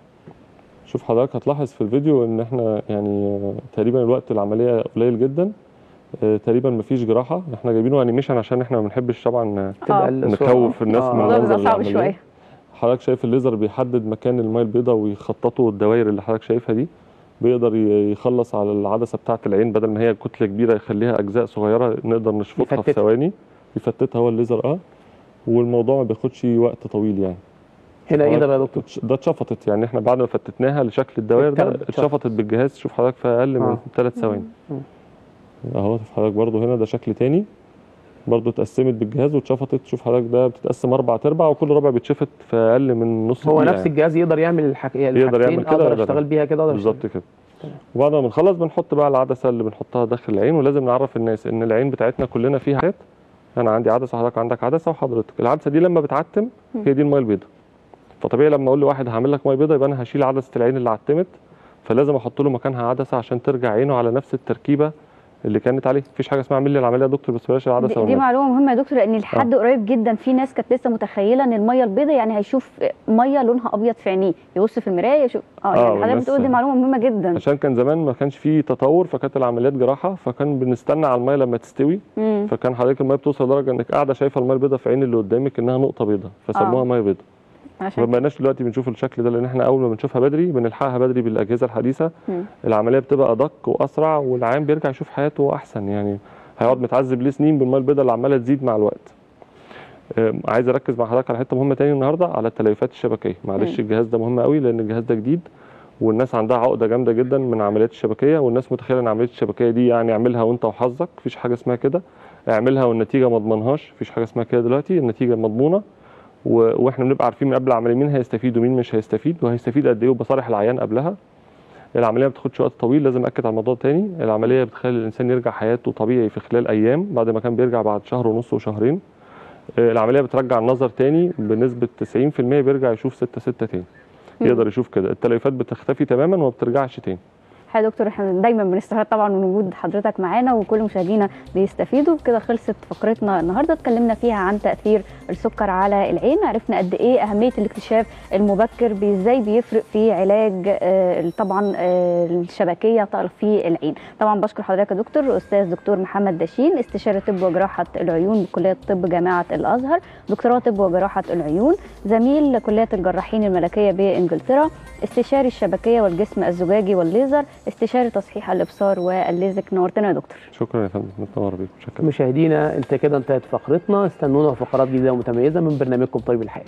شوف حضرتك هتلاحظ في الفيديو ان احنا يعني آه، تقريبا الوقت العمليه قليل جدا آه، تقريبا مفيش جراحه احنا جايبينه انيميشن عشان احنا ما بنحبش طبعا آه، تبقى آه. الصورة- نخوف الناس آه. من الموضوع المنظر بيبقى صعب العملية. شويه حضرتك شايف الليزر بيحدد مكان الميه البيضاء ويخططه الدوائر اللي حضرتك شايفها دي بيقدر ي- يخلص على العدسه بتاعه العين بدل ما هي كتله كبيره يخليها اجزاء صغيره نقدر نشفطها في يفتتها. ثواني يفتتها هو الليزر اه والموضوع ما بياخدش وقت طويل يعني هنا ايه ده بقى يا دكتور ده اتشفطت يعني احنا بعد ما فتتناها لشكل الدوائر ده اتشفطت. اتشفطت بالجهاز شوف حضرتك في اقل من آه. ثلاث ثواني مم. اهو شوف حضرتك برضو هنا ده شكل تاني برضو اتقسمت بالجهاز واتشفطت شوف حضرتك ده بتتقسم اربع ارباع وكل ربع بيتشفط في اقل من نص هو دقيقة نفس يعني. الجهاز يقدر يعمل الحك... يعمل الحاجتين كده اقدر يقدر. اشتغل بيها كده اقدر بالظبط كده وبعد ما بنخلص بنحط بقى العدسه اللي بنحطها داخل العين ولازم نعرف الناس ان العين بتاعتنا كلنا فيها حاجات انا عندي عدسه حضرتك عندك عدسه وحضرتك العدسه دي لما بتعتم هي دي الميه البيضاء فطبيعي لما اقول لواحد هعمل لك ميه بيضاء يبقى انا هشيل عدسه العين اللي عتمت فلازم احط له مكانها عدسه عشان ترجع عينه على نفس التركيبه اللي كانت عليه مفيش حاجه اسمها اعمل لي العمليه يا دكتور بس بلاش العدسه دي, دي والنبي. معلومه مهمه يا دكتور لان لحد قريب جدا في ناس كانت لسه متخيله ان الميه البيضاء يعني هيشوف ميه لونها ابيض في عينيه يبص في المرايه يشوف اه آه، يعني حضرتك والناس- بتقول دي معلومه مهمه جدا عشان كان زمان ما كانش فيه تطور فكانت العمليات جراحه فكان بنستنى على الميه لما تستوي مم. فكان حضرتك الميه بتوصل لدرجه انك قاعده شايفه الميه البيضاء في عين اللي قدامك انها نقطه بيضاء فسموها آه. ميه بيضاء عشان ما بقناش دلوقتي بنشوف الشكل ده لان احنا اول ما بنشوفها بدري بنلحقها بدري بالاجهزه الحديثه مم. العمليه بتبقى ادق واسرع والعيان بيرجع يشوف حياته احسن يعني هيقعد متعذب ليه سنين بالميه البيضاء اللي عماله تزيد مع الوقت آم، عايز اركز مع حضرتك على حته مهمه تاني النهارده على التليفات الشبكيه معلش الجهاز ده مهم قوي لان الجهاز ده جديد والناس عندها عقده جامده جدا من عمليات الشبكيه والناس متخيله ان عمليه الشبكيه دي يعني اعملها وانت وحظك مفيش حاجه اسمها كده اعملها والنتيجه ما اضمنهاش مفيش حاجه اسمها كده دلوقتي النتيجه مضمونه و... واحنا بنبقى عارفين من قبل العمليه مين هيستفيد ومين مش هيستفيد وهيستفيد قد ايه وبصالح العيان قبلها العمليه ما بتاخدش وقت طويل لازم اكد على الموضوع تاني العمليه بتخلي الانسان يرجع حياته طبيعي في خلال ايام بعد ما كان بيرجع بعد شهر ونص وشهرين آه، العمليه بترجع النظر تاني بنسبه 90% بيرجع يشوف 6 6 تاني يقدر يشوف كده التليفات بتختفي تماما وما بترجعش تاني يا دكتور احنا دايما بنستفاد طبعا من وجود حضرتك معانا وكل مشاهدينا بيستفيدوا كده خلصت فقرتنا النهارده اتكلمنا فيها عن تاثير السكر على العين عرفنا قد ايه اهميه الاكتشاف المبكر بي- ازاي بيفرق في علاج آه، طبعا آه، الشبكيه في العين طبعا بشكر حضرتك يا دكتور استاذ دكتور محمد داشين استشاري طب وجراحه العيون بكليه طب جامعه الازهر دكتوراه طب وجراحه العيون زميل كليه الجراحين الملكيه بانجلترا استشاري الشبكيه والجسم الزجاجي والليزر استشاري تصحيح الابصار والليزك نورتنا يا دكتور شكرا يا فندم متنور بيكم شكرا مشاهدينا انت كده انتهت فقرتنا استنونا في فقرات جديده ومتميزه من برنامجكم طيب الحياه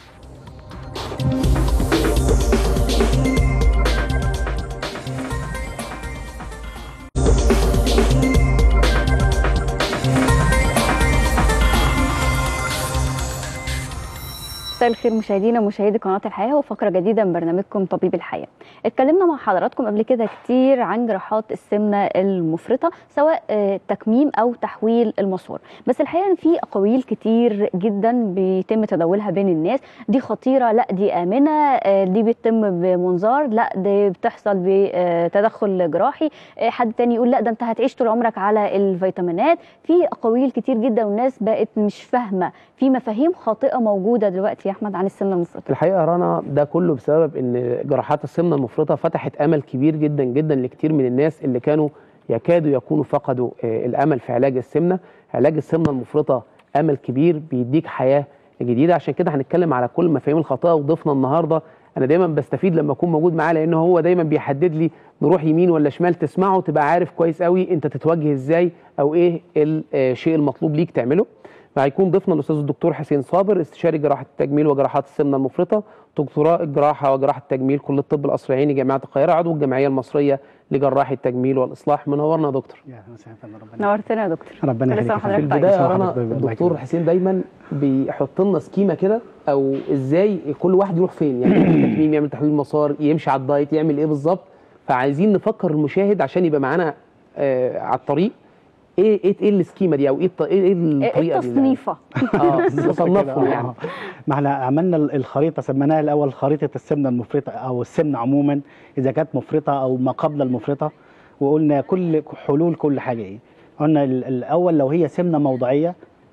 مساء الخير مشاهدينا ومشاهدي قناه الحياه وفقره جديده من برنامجكم طبيب الحياه. اتكلمنا مع حضراتكم قبل كده كتير عن جراحات السمنه المفرطه سواء آه، تكميم او تحويل المسار، بس الحقيقه ان في اقاويل كتير جدا بيتم تداولها بين الناس، دي خطيره لا دي امنه آه، دي بتتم بمنظار لا دي بتحصل بتدخل جراحي، آه، حد تاني يقول لا ده انت هتعيش طول عمرك على الفيتامينات، في اقاويل كتير جدا والناس بقت مش فاهمه في مفاهيم خاطئه موجوده دلوقتي يا احمد عن السمنه المفرطه الحقيقه يا رنا ده كله بسبب ان جراحات السمنه المفرطه فتحت امل كبير جدا جدا لكتير من الناس اللي كانوا يكادوا يكونوا فقدوا آه، الامل في علاج السمنه علاج السمنه المفرطه امل كبير بيديك حياه جديده عشان كده هنتكلم على كل المفاهيم الخاطئه وضيفنا النهارده انا دايما بستفيد لما اكون موجود معاه لان هو دايما بيحدد لي نروح يمين ولا شمال تسمعه تبقى عارف كويس قوي انت تتوجه ازاي او ايه الشيء المطلوب ليك تعمله هيكون ضيفنا الاستاذ الدكتور حسين صابر استشاري جراحه التجميل وجراحات السمنه المفرطه دكتوراه الجراحه وجراحه التجميل كليه الطب القصر العيني جامعه القاهره عضو الجمعيه المصريه لجراحي التجميل والاصلاح منورنا يا دكتور يا أهلا وسهلا فندم، ربنا نورتنا يا دكتور ربنا كل سنة يخليك وحضرتك يا فندم. في طيب. البدايه يا صحة رنا حضرتك طيب، الله الدكتور يكرمك. حسين دايما بيحط لنا سكيمه كده او ازاي كل واحد يروح فين يعني يعمل تكميم يعمل تحويل مسار يمشي على الدايت يعمل ايه بالظبط فعايزين نفكر المشاهد عشان يبقى معانا آه على الطريق ايه ايه ايه السكيمه دي او ايه الط- ايه إيه ايه الطريقه دي التصنيفه اه بالظبط نصنفهم كده، يعني آه. ما احنا عملنا ال- الخريطه سميناها الاول خريطه السمنه المفرطه او السمنه عموما اذا كانت مفرطه او ما قبل المفرطه وقلنا كل حلول كل حاجه ايه قلنا ال- الاول لو هي سمنه موضعيه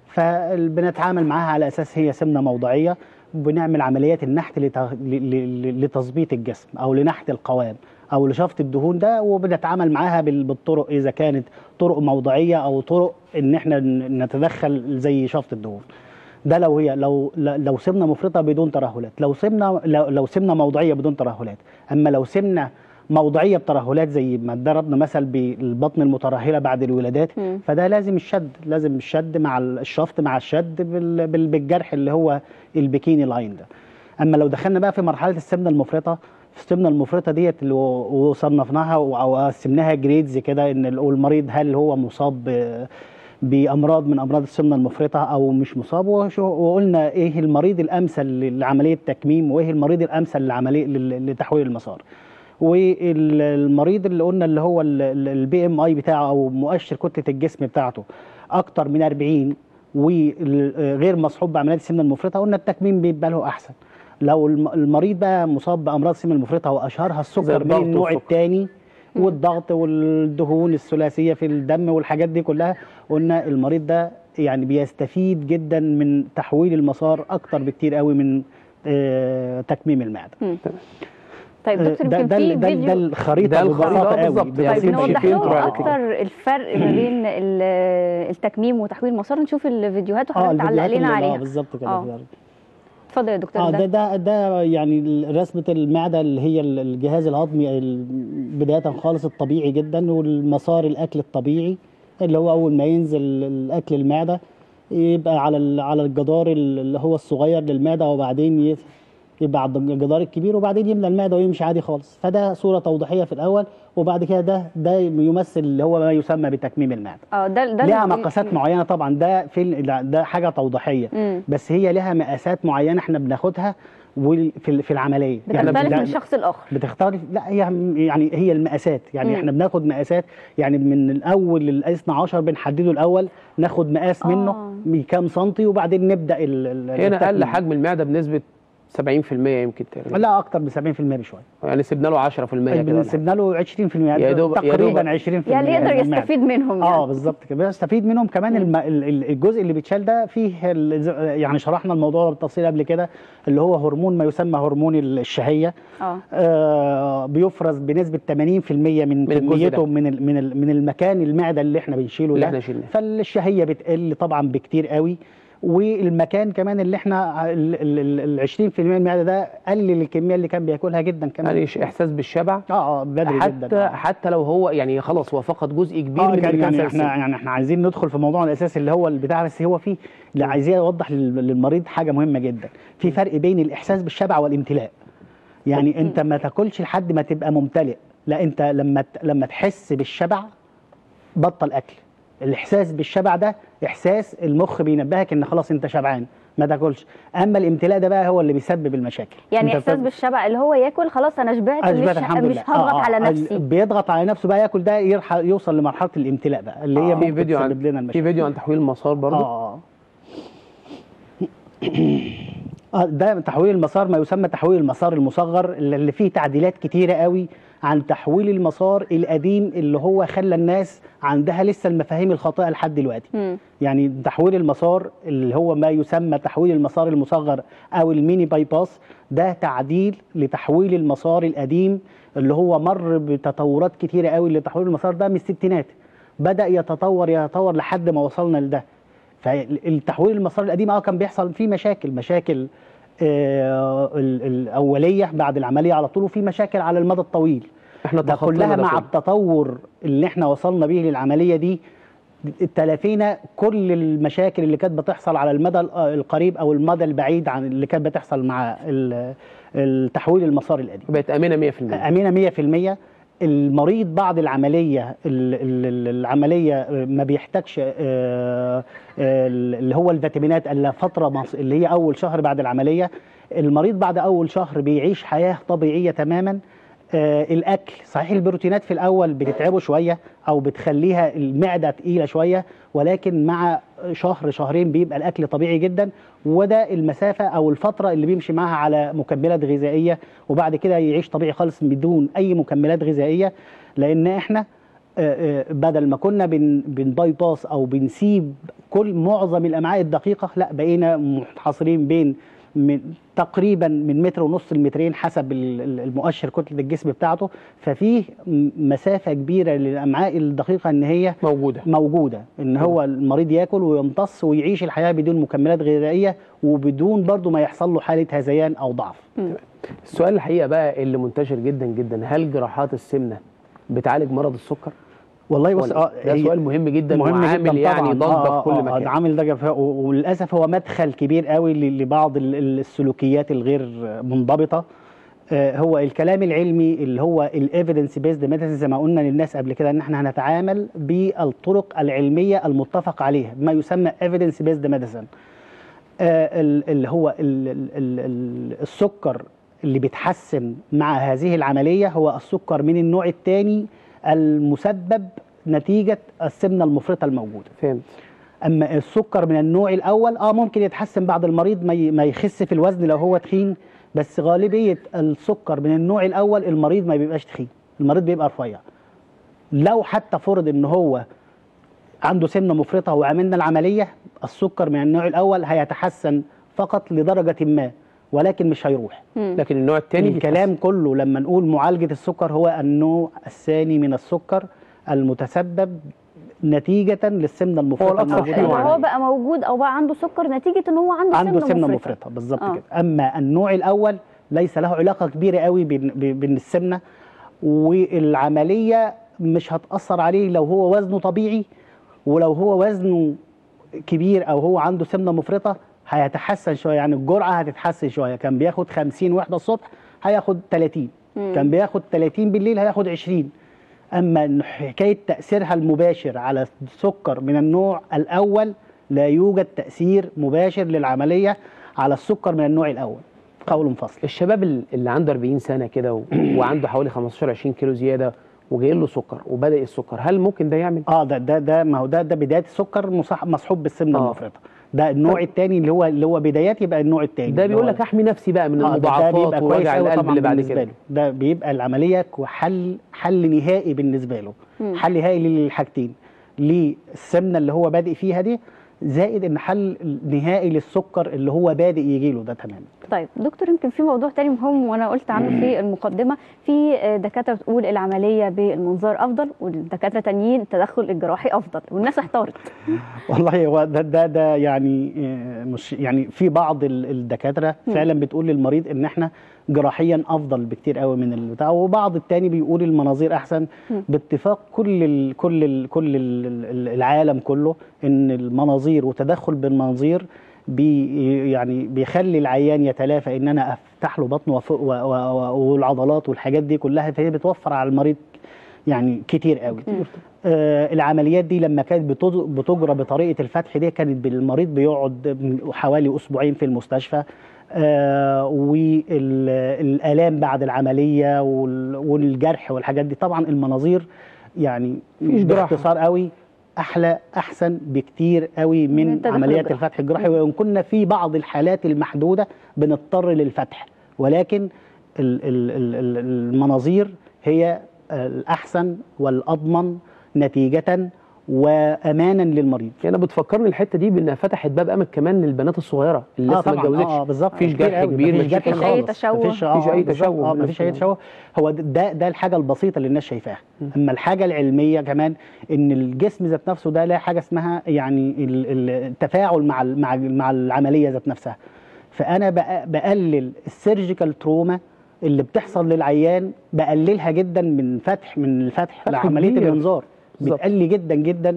فبنتعامل معاها على اساس هي سمنه موضعيه وبنعمل عمليات النحت لت- ل- ل- لتظبيط الجسم او لنحت القوام او لشفط الدهون ده وبنتعامل معاها بال- بالطرق اذا كانت طرق موضعيه او طرق ان احنا ن- نتدخل زي شفط الدهون ده لو هي لو لو سمنه مفرطه بدون ترهلات لو سمنه لو, لو سمنه موضعيه بدون ترهلات اما لو سمنه موضعيه بترهلات زي ما ضربنا مثل بالبطن المترهله بعد الولادات مم. فده لازم الشد لازم الشد مع الشفط مع الشد بال- بال- بالجرح اللي هو البكيني لاين ده اما لو دخلنا بقى في مرحله السمنه المفرطه السمنه المفرطه ديت اللي و- وصنفناها و- او قسمناها جريدز كده ان ال- المريض هل هو مصاب ب- بامراض من امراض السمنه المفرطه او مش مصاب وشو- وقلنا ايه المريض الامثل لعمليه تكميم وايه المريض الامثل لعمليه لل- لتحويل المسار والمريض اللي قلنا اللي هو البي ام اي بتاعه او مؤشر كتله الجسم بتاعته اكتر من 40 وغير مصحوب بعمليات السمنه المفرطه قلنا التكميم بيبقى له احسن لو الم- المريض بقى مصاب بامراض السمنه المفرطه واشهرها زي السكر من الضغط النوع والسكر. الثاني والضغط والدهون الثلاثيه في الدم والحاجات دي كلها قلنا المريض ده يعني بيستفيد جدا من تحويل المسار اكتر بكتير قوي من آه، تكميم المعده طيب دكتور ده يمكن ده في ده, ده فيديو الخريطه ده الخريطة ببساطه قوي بالظبط. طيب بسيط نوضح شايفين لهم طبعاً. اكتر الفرق ما بين ال- التكميم وتحويل المسار نشوف الفيديوهات اه وحضرتك تعلق الفيديوهات لنا اللي- آه، عليها بالظبط كده آه. اتفضل يا دكتور اه ده ده ده ده يعني رسمه المعده اللي هي الجهاز الهضمي ال- بدايه خالص الطبيعي جدا والمسار الاكل الطبيعي اللي هو اول ما ينزل الاكل المعده يبقى على ال- على الجدار اللي هو الصغير للمعده وبعدين ي- يبقى على الجدار الكبير وبعدين يملى المعده ويمشي عادي خالص فده صوره توضيحيه في الاول وبعد كده ده ده يمثل اللي هو ما يسمى بتكميم المعده اه ده ده ليها اللي- مقاسات معينه طبعا ده في ال- ده حاجه توضيحيه مم. بس هي لها مقاسات معينه احنا بناخدها وال- في ال- في العمليه بتختلف ده- من شخص لاخر بتختلف لا هي يعني هي المقاسات يعني مم. احنا بناخد مقاسات يعني من الاول للاس 12 بنحدده الاول ناخد مقاس آه. منه بكام سنتي وبعدين نبدا ال- ال- هنا اقل التكميم. حجم المعده بنسبه 70% يمكن تقريبا لا اكتر من 70% بشويه يعني سيبنا له 10% كده ولا حاجة. سيبنا له 20% يا دوب- يا دوب. تقريبا 20% يعني يقدر من المعدة. يستفيد منهم اه يعني بالظبط كده بيستفيد منهم كمان الم... ال- ال- الجزء اللي بيتشال ده فيه ال- يعني شرحنا الموضوع ده بالتفصيل قبل كده اللي هو هرمون ما يسمى هرمون الشهيه اه آه بيفرز بنسبه 80% من, من الجزء كميته ده. من ال... من ال... من المكان المعده اللي احنا بنشيله اللي ده احنا شلناه. فالشهيه بتقل طبعا بكتير قوي والمكان كمان اللي احنا ال- ال ال- ال 20% من المعده ده قلل الكميه اللي كان بياكلها جدا كمان يعني ش- احساس بالشبع اه اه بدري حتى جدا آه. حتى لو هو يعني خلاص هو فقد جزء كبير اه من كان اللي كان يعني سلسل. احنا يعني احنا عايزين ندخل في موضوعنا الاساسي اللي هو البتاع بس هو في اللي عايزين اوضح لل- للمريض حاجه مهمه جدا في فرق بين الاحساس بالشبع والامتلاء يعني انت ما تاكلش لحد ما تبقى ممتلئ لا انت لما ت- لما تحس بالشبع بطل اكل الاحساس بالشبع ده احساس المخ بينبهك ان خلاص انت شبعان ما تاكلش اما الامتلاء ده بقى هو اللي بيسبب المشاكل يعني انت احساس بتاكل- بالشبع اللي هو ياكل خلاص انا شبعت أشبعت مش الحمد مش لله. هضغط آه، آه، على ال- نفسي بيضغط على نفسه بقى ياكل ده يرح- يوصل لمرحله الامتلاء بقى اللي هي في ممكن فيديو تسبب لنا عن المشاكل في فيديو عن تحويل المسار برضه اه اه ده تحويل المسار ما يسمى تحويل المسار المصغر اللي فيه تعديلات كتيرة قوي عن تحويل المسار القديم اللي هو خلى الناس عندها لسه المفاهيم الخاطئة لحد دلوقتي مم. يعني تحويل المسار اللي هو ما يسمى تحويل المسار المصغر او الميني باي باس ده تعديل لتحويل المسار القديم اللي هو مر بتطورات كتيرة قوي لتحويل المسار ده من الستينات بدأ يتطور يتطور لحد ما وصلنا لده فالتحويل المسار القديم اه كان بيحصل فيه مشاكل مشاكل آه ال- الاوليه بعد العمليه على طول وفي مشاكل على المدى الطويل احنا ده تخطينا كلها ده مع كله. التطور اللي احنا وصلنا بيه للعمليه دي تلافينا كل المشاكل اللي كانت بتحصل على المدى ال- القريب او المدى البعيد عن اللي كانت بتحصل مع ال- التحويل المسار القديم بقت امنه 100% امينه 100% المريض بعد العمليه ال- ال- ال- العمليه ما بيحتاجش آه، آه، اللي هو الفيتامينات الا فتره مص- اللي هي اول شهر بعد العمليه المريض بعد اول شهر بيعيش حياه طبيعيه تماما آه، الاكل صحيح البروتينات في الاول بتتعبه شويه او بتخليها المعده تقيله شويه ولكن مع شهر شهرين بيبقى الاكل طبيعي جدا وده المسافه او الفتره اللي بيمشي معاها على مكملات غذائيه وبعد كده يعيش طبيعي خالص بدون اي مكملات غذائيه لان احنا آه، آه، بدل ما كنا بن بنباي باس او بنسيب كل معظم الامعاء الدقيقه لا بقينا منحصرين بين من تقريبا من متر ونص لمترين حسب ال- ال- المؤشر كتله الجسم بتاعته ففيه م- مسافه كبيره للامعاء الدقيقه ان هي موجوده موجوده ان هو المريض ياكل ويمتص ويعيش الحياه بدون مكملات غذائيه وبدون برضه ما يحصل له حاله هذيان او ضعف السؤال الحقيقه بقى اللي منتشر جدا جدا هل جراحات السمنه بتعالج مرض السكر والله بص ولا- اه ده هي- سؤال مهم جدا مهم وعامل جدا يعني طبعاً. ضجه آه في كل آه آه مكان ده عامل ضجه في- و- وللاسف هو مدخل كبير قوي ل- لبعض ال- ال- السلوكيات الغير منضبطه آه، هو الكلام العلمي اللي هو الايفيدنس بيزد ميثودز زي ما قلنا للناس قبل كده ان احنا هنتعامل بالطرق العلميه المتفق عليها ما يسمى ايفيدنس بيزد ميديسن اللي هو ال- ال- ال- ال- السكر اللي بيتحسن مع هذه العمليه هو السكر من النوع الثاني المسبب نتيجه السمنه المفرطه الموجوده فهمت اما السكر من النوع الاول اه ممكن يتحسن بعد المريض ما ي- ما يخس في الوزن لو هو تخين بس غالبيه السكر من النوع الاول المريض ما بيبقاش تخين المريض بيبقى رفيع لو حتى فرض ان هو عنده سمنه مفرطه وعملنا العمليه السكر من النوع الاول هيتحسن فقط لدرجه ما ولكن مش هيروح لكن النوع الثاني الكلام كله لما نقول معالجه السكر هو النوع الثاني من السكر المتسبب نتيجه للسمنه المفرطه الأكثر الموجودة شيوعاً. اللي عندنا. هو بقى موجود او بقى عنده سكر نتيجه ان هو عنده, عنده سمنه, سمنه مفرطه مفرطه بالظبط آه. كده اما النوع الاول ليس له علاقه كبيره قوي بين بين السمنه والعمليه مش هتاثر عليه لو هو وزنه طبيعي ولو هو وزنه كبير او هو عنده سمنه مفرطه هيتحسن شويه يعني الجرعه هتتحسن شويه كان بياخد 50 وحده الصبح هياخد 30 كان بياخد 30 بالليل هياخد 20 اما إن حكايه تاثيرها المباشر على السكر من النوع الاول لا يوجد تاثير مباشر للعمليه على السكر من النوع الاول قول فصل الشباب ال- اللي عنده 40 سنه كده و... وعنده حوالي 15 20 كيلو زياده وجاي له سكر وبدا السكر هل ممكن ده يعمل اه ده ده ده ما هو ده ده بدايه السكر مصح- مصحوب بالسمنه آه. المفرطه ده النوع الثاني اللي هو اللي هو بدايات يبقى النوع الثاني ده بيقول لك احمي نفسي بقى من آه، ده- ده المضاعفات بيبقى كويس ووجع أوي القلب طبعاً اللي بعد بالنسبة كده له. ده بيبقى العمليه حل حل نهائي بالنسبه له حل نهائي للحاجتين للسمنه اللي هو بادئ فيها دي زائد ان حل نهائي للسكر اللي هو بادئ يجي له ده تماما طيب دكتور يمكن في موضوع تاني مهم وانا قلت عنه في المقدمه في آه، دكاتره بتقول العمليه بالمنظار افضل والدكاتره تانيين التدخل الجراحي افضل والناس احتارت والله هو ده ده ده يعني آه، مش يعني في بعض ال- الدكاتره مم. فعلا بتقول للمريض ان احنا جراحيا افضل بكتير قوي من البتاع وبعض التاني بيقول المناظير احسن مم. باتفاق كل ال كل ال كل ال ال- العالم كله ان المناظير وتدخل بالمناظير بي يعني بيخلي العيان يتلافى ان انا افتح له بطنه وف- و- و- و- والعضلات والحاجات دي كلها فهي بتوفر على المريض يعني كتير قوي آه العمليات دي لما كانت بتج- بتجرى بطريقه الفتح دي كانت بالمريض بيقعد حوالي اسبوعين في المستشفى آه والالام بعد العمليه وال- والجرح والحاجات دي طبعا المناظير يعني مفيش جراحة. باختصار قوي احلى احسن بكتير قوي من من التدخل عمليات الجراحي. الفتح الجراحي وان كنا في بعض الحالات المحدوده بنضطر للفتح ولكن ال- ال- ال- ال- المناظير هي الاحسن والاضمن نتيجه وامانا للمريض يعني انا بتفكرني الحته دي بانها فتحت باب امل كمان للبنات الصغيره اللي اه لسه ما طبعا اتجوزتش اه آه، بالظبط مفيش كتير جرح قوي، كبير مفيش مفيش جرح أي خالص تشوه. مفيش آه، مفيش أي آه، بالظبط، تشوه اه بالنسبة مفيش اي لهم. تشوه هو ده ده الحاجه البسيطه اللي الناس شايفاها اما الحاجه العلميه كمان ان الجسم ذات نفسه ده له حاجه اسمها يعني ال- ال- التفاعل مع ال- مع ال- مع العمليه ذات نفسها فانا بق- بقلل السيرجيكال تروما اللي بتحصل للعيان بقللها جدا من فتح من الفتح فتح لعمليه كبير. المنظار بالظبط. بتقل جدا جدا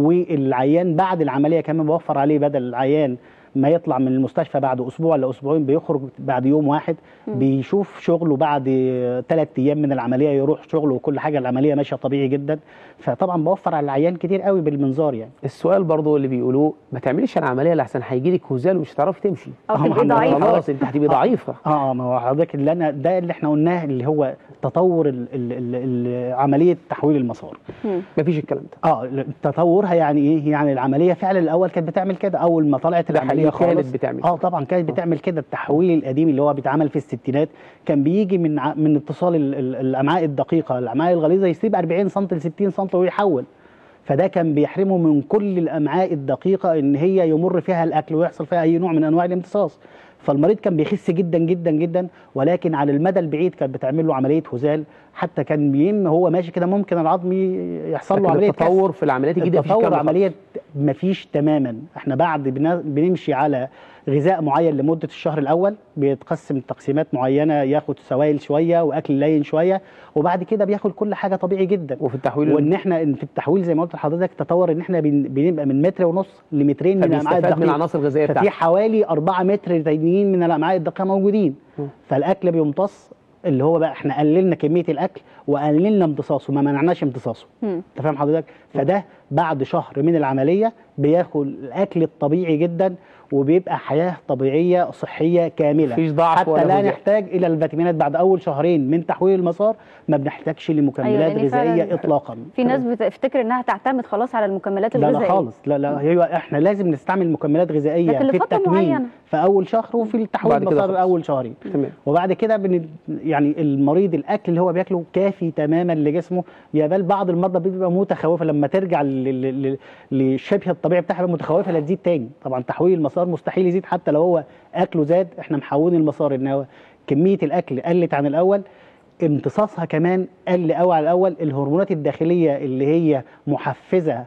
والعيان بعد العمليه كمان بوفر عليه بدل العيان ما يطلع من المستشفى بعد اسبوع ولا اسبوعين بيخرج بعد يوم واحد بيشوف شغله بعد ثلاث ايام من العمليه يروح شغله وكل حاجه العمليه ماشيه طبيعي جدا فطبعا بوفر على العيان كتير قوي بالمنظار يعني السؤال برضو اللي بيقولوه ما تعمليش العمليه لحسن هيجي لك هزال ومش هتعرفي تمشي او آه، تبقي ما إحنا ضعيفه خلاص انت هتبقي ضعيفه اه ما هو حضرتك اللي انا ده اللي احنا قلناه اللي هو تطور ال ال ال ال عمليه تحويل المسار مم. مفيش الكلام ده اه تطورها يعني ايه يعني العمليه فعلا الاول كانت بتعمل كده اول ما طلعت ده العمليه حقيقي كانت خالص بتعمل اه طبعا كانت بتعمل كده التحويل القديم اللي هو بيتعمل في الستينات كان بيجي من ع- من اتصال ال- ال- الامعاء الدقيقه الامعاء الغليظه يسيب 40 سم ل 60 سم ويحول فده كان بيحرمه من كل الامعاء الدقيقه ان هي يمر فيها الاكل ويحصل فيها اي نوع من انواع الامتصاص فالمريض كان بيخس جدا جدا جدا ولكن على المدى البعيد كانت بتعمل له عمليه هزال حتى كان بيم هو ماشي كده ممكن العظم ي- يحصل له لكن عمليه كسر. التطور في العمليات الجديده مفيش التطور الكلام ده عمليه مفيش تماما احنا بعد بنا- بنمشي على غذاء معين لمده الشهر الاول بيتقسم تقسيمات معينه ياخد سوائل شويه واكل لين شويه وبعد كده بياخد كل حاجه طبيعي جدا وفي التحويل وان احنا إن في التحويل زي ما قلت لحضرتك تطور ان احنا بن- بنبقى من متر ونص لمترين من الامعاء فبيستفاد من الدقيقه العناصر الغذائيه ففي بتاعته حوالي 4 متر تانيين من الامعاء الدقيقه موجودين م. فالاكل بيمتص اللي هو بقى احنا قللنا كميه الاكل وقللنا امتصاصه ما منعناش امتصاصه مم. انت فاهم حضرتك فده بعد شهر من العمليه بياخد الاكل الطبيعي جدا وبيبقى حياه طبيعيه صحيه كامله مفيش ضعف حتى ولا لا هزال. نحتاج الى الفيتامينات بعد اول شهرين من تحويل المسار ما بنحتاجش لمكملات لأن فعلاً غذائيه اطلاقا في ناس بتفتكر انها تعتمد خلاص على المكملات لا الغذائيه لا خالص لا لا هي احنا لازم نستعمل مكملات غذائيه لكن في لفترة التكميم معينة. في اول شهر وفي التحويل بعد كده المسار خلاص. اول شهرين تمام وبعد كده بن يعني المريض الاكل اللي هو بياكله كافي تماما لجسمه يا بل بعض المرضى بيبقى متخوفه لما ترجع لل- لل- للشبه الطبيعي بتاعها بيبقى متخوفه لا تزيد تاني طبعا تحويل المسار مستحيل يزيد حتى لو هو اكله زاد احنا محولين المسار ان هو كميه الاكل قلت عن الاول امتصاصها كمان قل قوي على الاول الهرمونات الداخليه اللي هي محفزه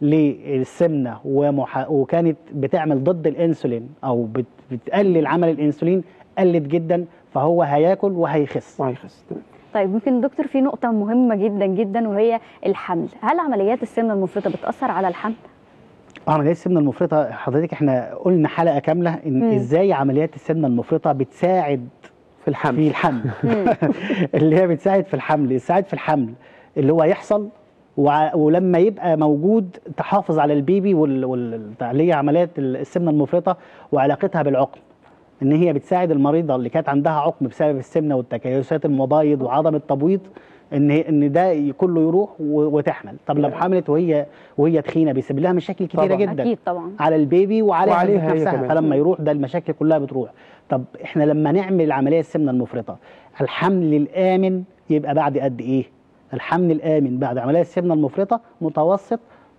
للسمنه ومح... وكانت بتعمل ضد الانسولين او بت... بتقلل عمل الانسولين قلت جدا فهو هياكل وهيخس وهيخس تمام طيب يمكن دكتور في نقطه مهمه جدا جدا وهي الحمل هل عمليات السمنه المفرطه بتاثر على الحمل عمليات السمنه المفرطه حضرتك احنا قلنا حلقه كامله ان مم. ازاي عمليات السمنه المفرطه بتساعد في الحمل في الحمل مم. اللي هي بتساعد في الحمل بتساعد في الحمل اللي هو يحصل وع- ولما يبقى موجود تحافظ على البيبي وال- وال- اللي هي عمليات السمنه المفرطه وعلاقتها بالعقم ان هي بتساعد المريضه اللي كانت عندها عقم بسبب السمنه والتكيسات المبايض وعدم التبويض ان هي- ان ده كله يروح و- وتحمل طب لو حملت وهي وهي تخينه بيسبب لها مشاكل كتيره طبعاً. جدا اكيد طبعا على البيبي وعليها, وعليها وعليها هي نفسها كمان. فلما يروح ده المشاكل كلها بتروح طب احنا لما نعمل عمليه السمنه المفرطه الحمل الامن يبقى بعد قد ايه الحمل الامن بعد عمليه السمنه المفرطه متوسط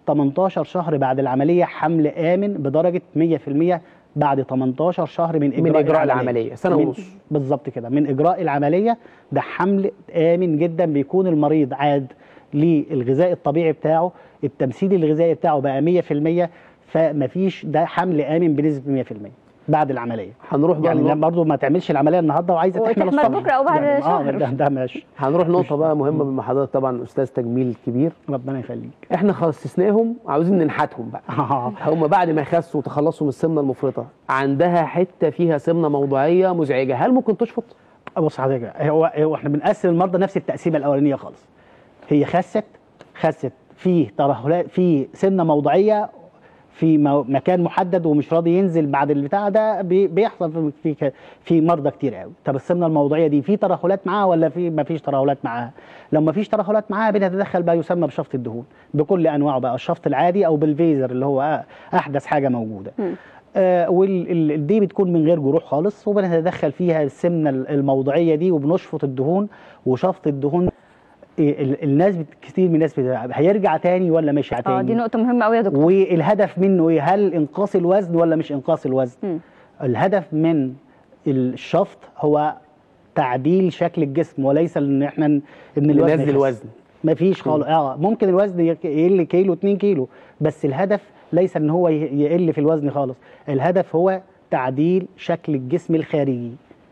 18 شهر بعد العمليه حمل امن بدرجه 100% بعد 18 شهر من اجراء, من إجراء العملية، سنة من- ونص. بالظبط كده من اجراء العمليه ده حمل امن جدا بيكون المريض عاد للغذاء الطبيعي بتاعه التمثيل الغذائي بتاعه بقى 100% فمفيش ده حمل امن بنسبه 100% بعد العمليه هنروح بقى يعني لنقطة- لا برضه ما تعملش العمليه النهارده وعايزه تحمل وتحمل الصبح بكرة أو بعد يعني شهر. اه ده, ده ماشي هنروح نقطة بقى مهمة بما حضرتك طبعا أستاذ تجميل كبير ربنا يخليك احنا خصصناهم عاوزين ننحتهم بقى هم بعد ما يخسوا وتخلصوا من السمنة المفرطة عندها حتة فيها سمنة موضعية مزعجة هل ممكن تشفط؟ بص حضرتك هو هو احنا بنقسم المرضى نفس التقسيمه الاولانيه خالص هي خست خست في ترهلات في سمنه موضعيه في مو- مكان محدد ومش راضي ينزل بعد البتاع ده بي- بيحصل في في ك- في مرضى كتير قوي طب السمنه الموضعيه دي في ترهلات معاها ولا في ما فيش ترهلات معاها لو ما فيش ترهلات معاها بنتدخل بقى يسمى بشفط الدهون بكل انواعه بقى الشفط العادي او بالفيزر اللي هو احدث حاجه موجوده آه ودي بتكون من غير جروح خالص وبنتدخل فيها السمنه الموضعيه دي وبنشفط الدهون وشفط الدهون إيه، ال- الناس بت- كتير من الناس بت- هيرجع تاني ولا مش اه تاني دي نقطه مهمه قوي يا دكتور والهدف منه ايه هل انقاص الوزن ولا مش انقاص الوزن مم. الهدف من الشفط هو تعديل شكل الجسم وليس ان احنا ن- ان الوزن ننزل يخس. وزن مفيش خالص اه ممكن الوزن يك- يقل كيلو 2 كيلو بس الهدف ليس ان هو ي- يقل في الوزن خالص الهدف هو تعديل شكل الجسم الخارجي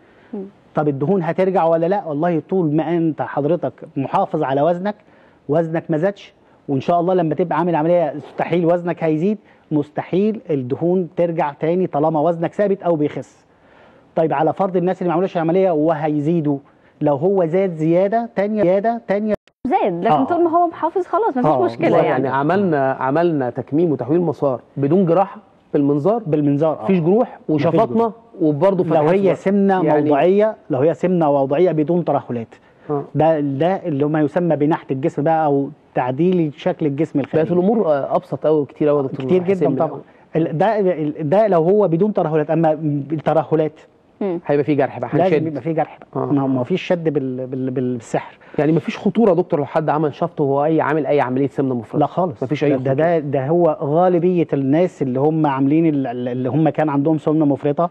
طب الدهون هترجع ولا لا والله طول ما انت حضرتك محافظ على وزنك وزنك ما زادش وان شاء الله لما تبقى عامل عمليه مستحيل وزنك هيزيد مستحيل الدهون ترجع تاني طالما وزنك ثابت او بيخس طيب على فرض الناس اللي ما عملوش عمليه وهيزيدوا لو هو زاد زياده تانية زياده تانية زاد لكن آه. طول ما هو محافظ خلاص مفيش آه، مشكله بالظبط. يعني يعني عملنا عملنا تكميم وتحويل مسار بدون جراحه بالمنظار بالمنظار آه. مفيش جروح وشفطنا وبرضه لو هي سمنه يعني- موضعيه لو هي سمنه موضعيه بدون ترهلات آه. ده ده اللي ما يسمى بنحت الجسم بقى او تعديل شكل الجسم بقت الخارجي الامور آه، ابسط قوي كتير قوي يا دكتور كتير حسين جدا من طبعا الأول. ال- ده ال- ده لو هو بدون ترهلات اما الترهلات هيبقى في جرح بقى لازم هنشد يبقى في جرح بقى آه. ما ما فيش شد بال بال بالسحر يعني مفيش خطوره يا دكتور لو حد عمل شفط وهو اي عامل اي عمليه سمنه مفرطه لا خالص مفيش اي ده, خطوره ده ده ده هو غالبيه الناس اللي هم عاملين ال- اللي هم كان عندهم سمنه مفرطه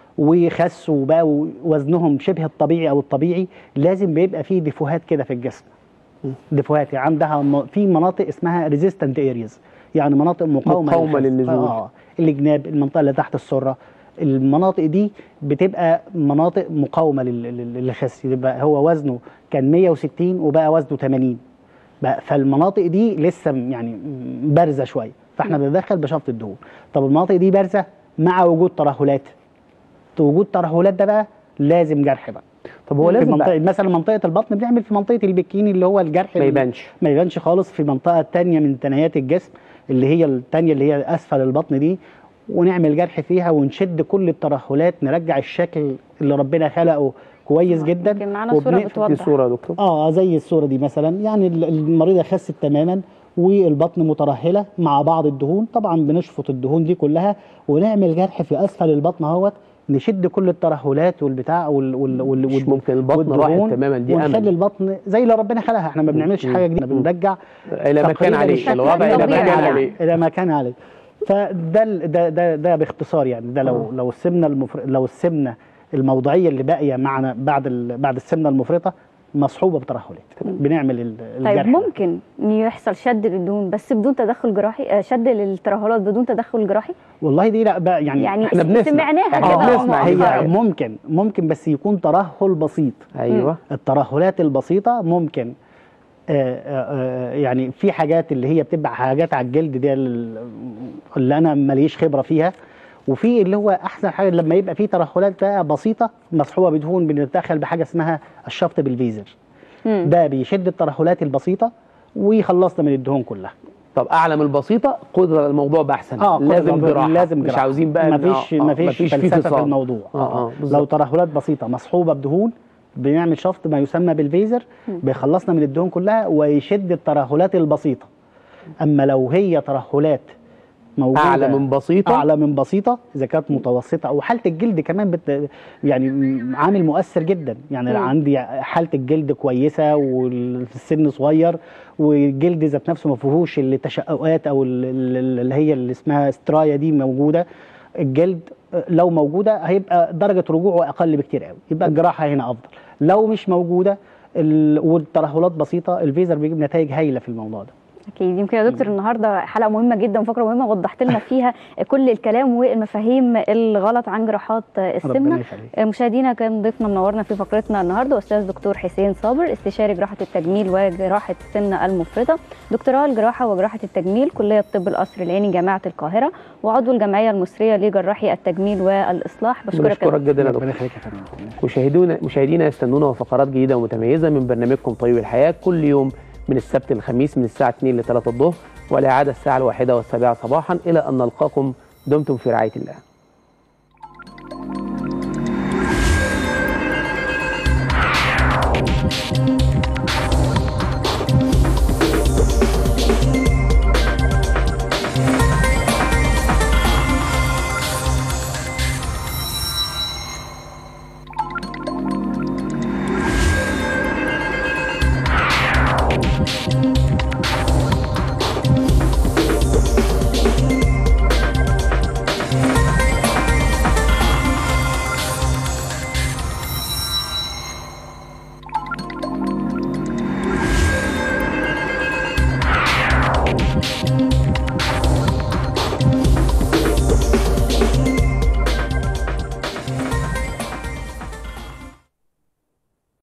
وخسوا وبقوا وزنهم شبه الطبيعي او الطبيعي لازم بيبقى فيه ديفوهات كده في الجسم ديفوهات يعني عندها م- في مناطق اسمها ريزيستنت ارياز يعني مناطق مقاومه مقاومة للخس. للنزول. اه الجناب المنطقه اللي تحت السره المناطق دي بتبقى مناطق مقاومه لل- لل- للخس يبقى هو وزنه كان 160 وبقى وزنه 80 بقى فالمناطق دي لسه م- يعني م- بارزه شويه فاحنا بندخل بشفط الدهون طب المناطق دي بارزه مع وجود ترهلات وجود ترهلات ده بقى لازم جرح بقى طب هو في لازم منطقه بقى مثلا منطقه البطن بنعمل في منطقه البكيني اللي هو الجرح ما ال- يبانش ما يبانش خالص في منطقه تانية من ثنايات الجسم اللي هي التانية اللي هي اسفل البطن دي ونعمل جرح فيها ونشد كل الترهلات نرجع الشكل اللي ربنا خلقه كويس جدا يمكن معانا صوره وبنقفل- في بتوضح صوره يا دكتور اه زي الصوره دي مثلا يعني ال- المريضه خست تماما والبطن مترهله مع بعض الدهون طبعا بنشفط الدهون دي كلها ونعمل جرح في اسفل البطن اهوت نشد كل الترهلات والبتاع وال وال وال مش ممكن البطن والدهون راحت تماما دي ونخلي امل البطن زي اللي ربنا خلقها احنا ما بنعملش حاجه جديده بنرجع الى مكان تقريباً عليه الشكل الوضع الى الطبيعي مكان يعني. عليه الى مكان عليه فده ال- ده ده ده باختصار يعني ده لو لو السمنه المفر... لو السمنه الموضعيه اللي باقيه معنا بعد ال... بعد السمنه المفرطه مصحوبه بترهلات بنعمل ال- طيب الجرح ده. ممكن ان يحصل شد للدهون بس بدون تدخل جراحي آه، شد للترهلات بدون تدخل جراحي والله دي لا بقى يعني يعني إحنا بنسمع. سمعناها إحنا كده بنسمع. هي مؤخراً. ممكن ممكن بس يكون ترهل بسيط ايوه الترهلات البسيطه ممكن آه، آه، آه، يعني في حاجات اللي هي بتبقى حاجات على الجلد دي ال- اللي انا ماليش خبره فيها وفي اللي هو احسن حاجه لما يبقى في ترهلات بقى بسيطه مصحوبه بدهون بنتدخل بحاجه اسمها الشفط بالفيزر مم. ده بيشد الترهلات البسيطه ويخلصنا من الدهون كلها طب اعلى من البسيطه قدره الموضوع بقى احسن اه لازم كل- جراحه لازم مش جراحة. عاوزين بقى إن- مفيش آه، آه، مفيش فيه فلسفه في فصام. الموضوع اه اه لو بالظبط ترهلات بسيطه مصحوبه بدهون بنعمل شفط ما يسمى بالفيزر بيخلصنا من الدهون كلها ويشد الترهلات البسيطه اما لو هي ترهلات موجوده اعلى من بسيطه اعلى من بسيطه اذا كانت متوسطه او حاله الجلد كمان بت يعني م- عامل مؤثر جدا يعني مم. عندي حاله الجلد كويسه والسن صغير والجلد ذات نفسه ما فيهوش التشققات او ال- ال- اللي هي اللي اسمها استرايا دي موجوده الجلد لو موجوده هيبقى درجه رجوعه اقل بكتير قوي يبقى الجراحه هنا افضل لو مش موجوده ال- والترهلات بسيطه الفيزر بيجيب نتائج هايله في الموضوع ده اكيد يمكن يا دكتور النهارده حلقه مهمه جدا وفقره مهمه وضحت لنا فيها كل الكلام والمفاهيم الغلط عن جراحات ربنا السمنه يخليك مشاهدينا كان ضيفنا منورنا في فقرتنا النهارده استاذ دكتور حسين صابر استشاري جراحه التجميل وجراحه السمنه المفرطه دكتوراه الجراحه وجراحه التجميل كليه طب القصر العيني جامعه القاهره وعضو الجمعيه المصريه لجراحي التجميل والاصلاح بشكرك يا بشكرك جدا يا دكتور ربنا يخليك يا فندم مشاهدونا مشاهدينا يستنونا فقرات جديده ومتميزه من برنامجكم طيب الحياه كل يوم من السبت للخميس من الساعه 2 ل 3 الظهر والاعاده الساعه الواحدة والسابعة صباحا الى ان نلقاكم دمتم في رعايه الله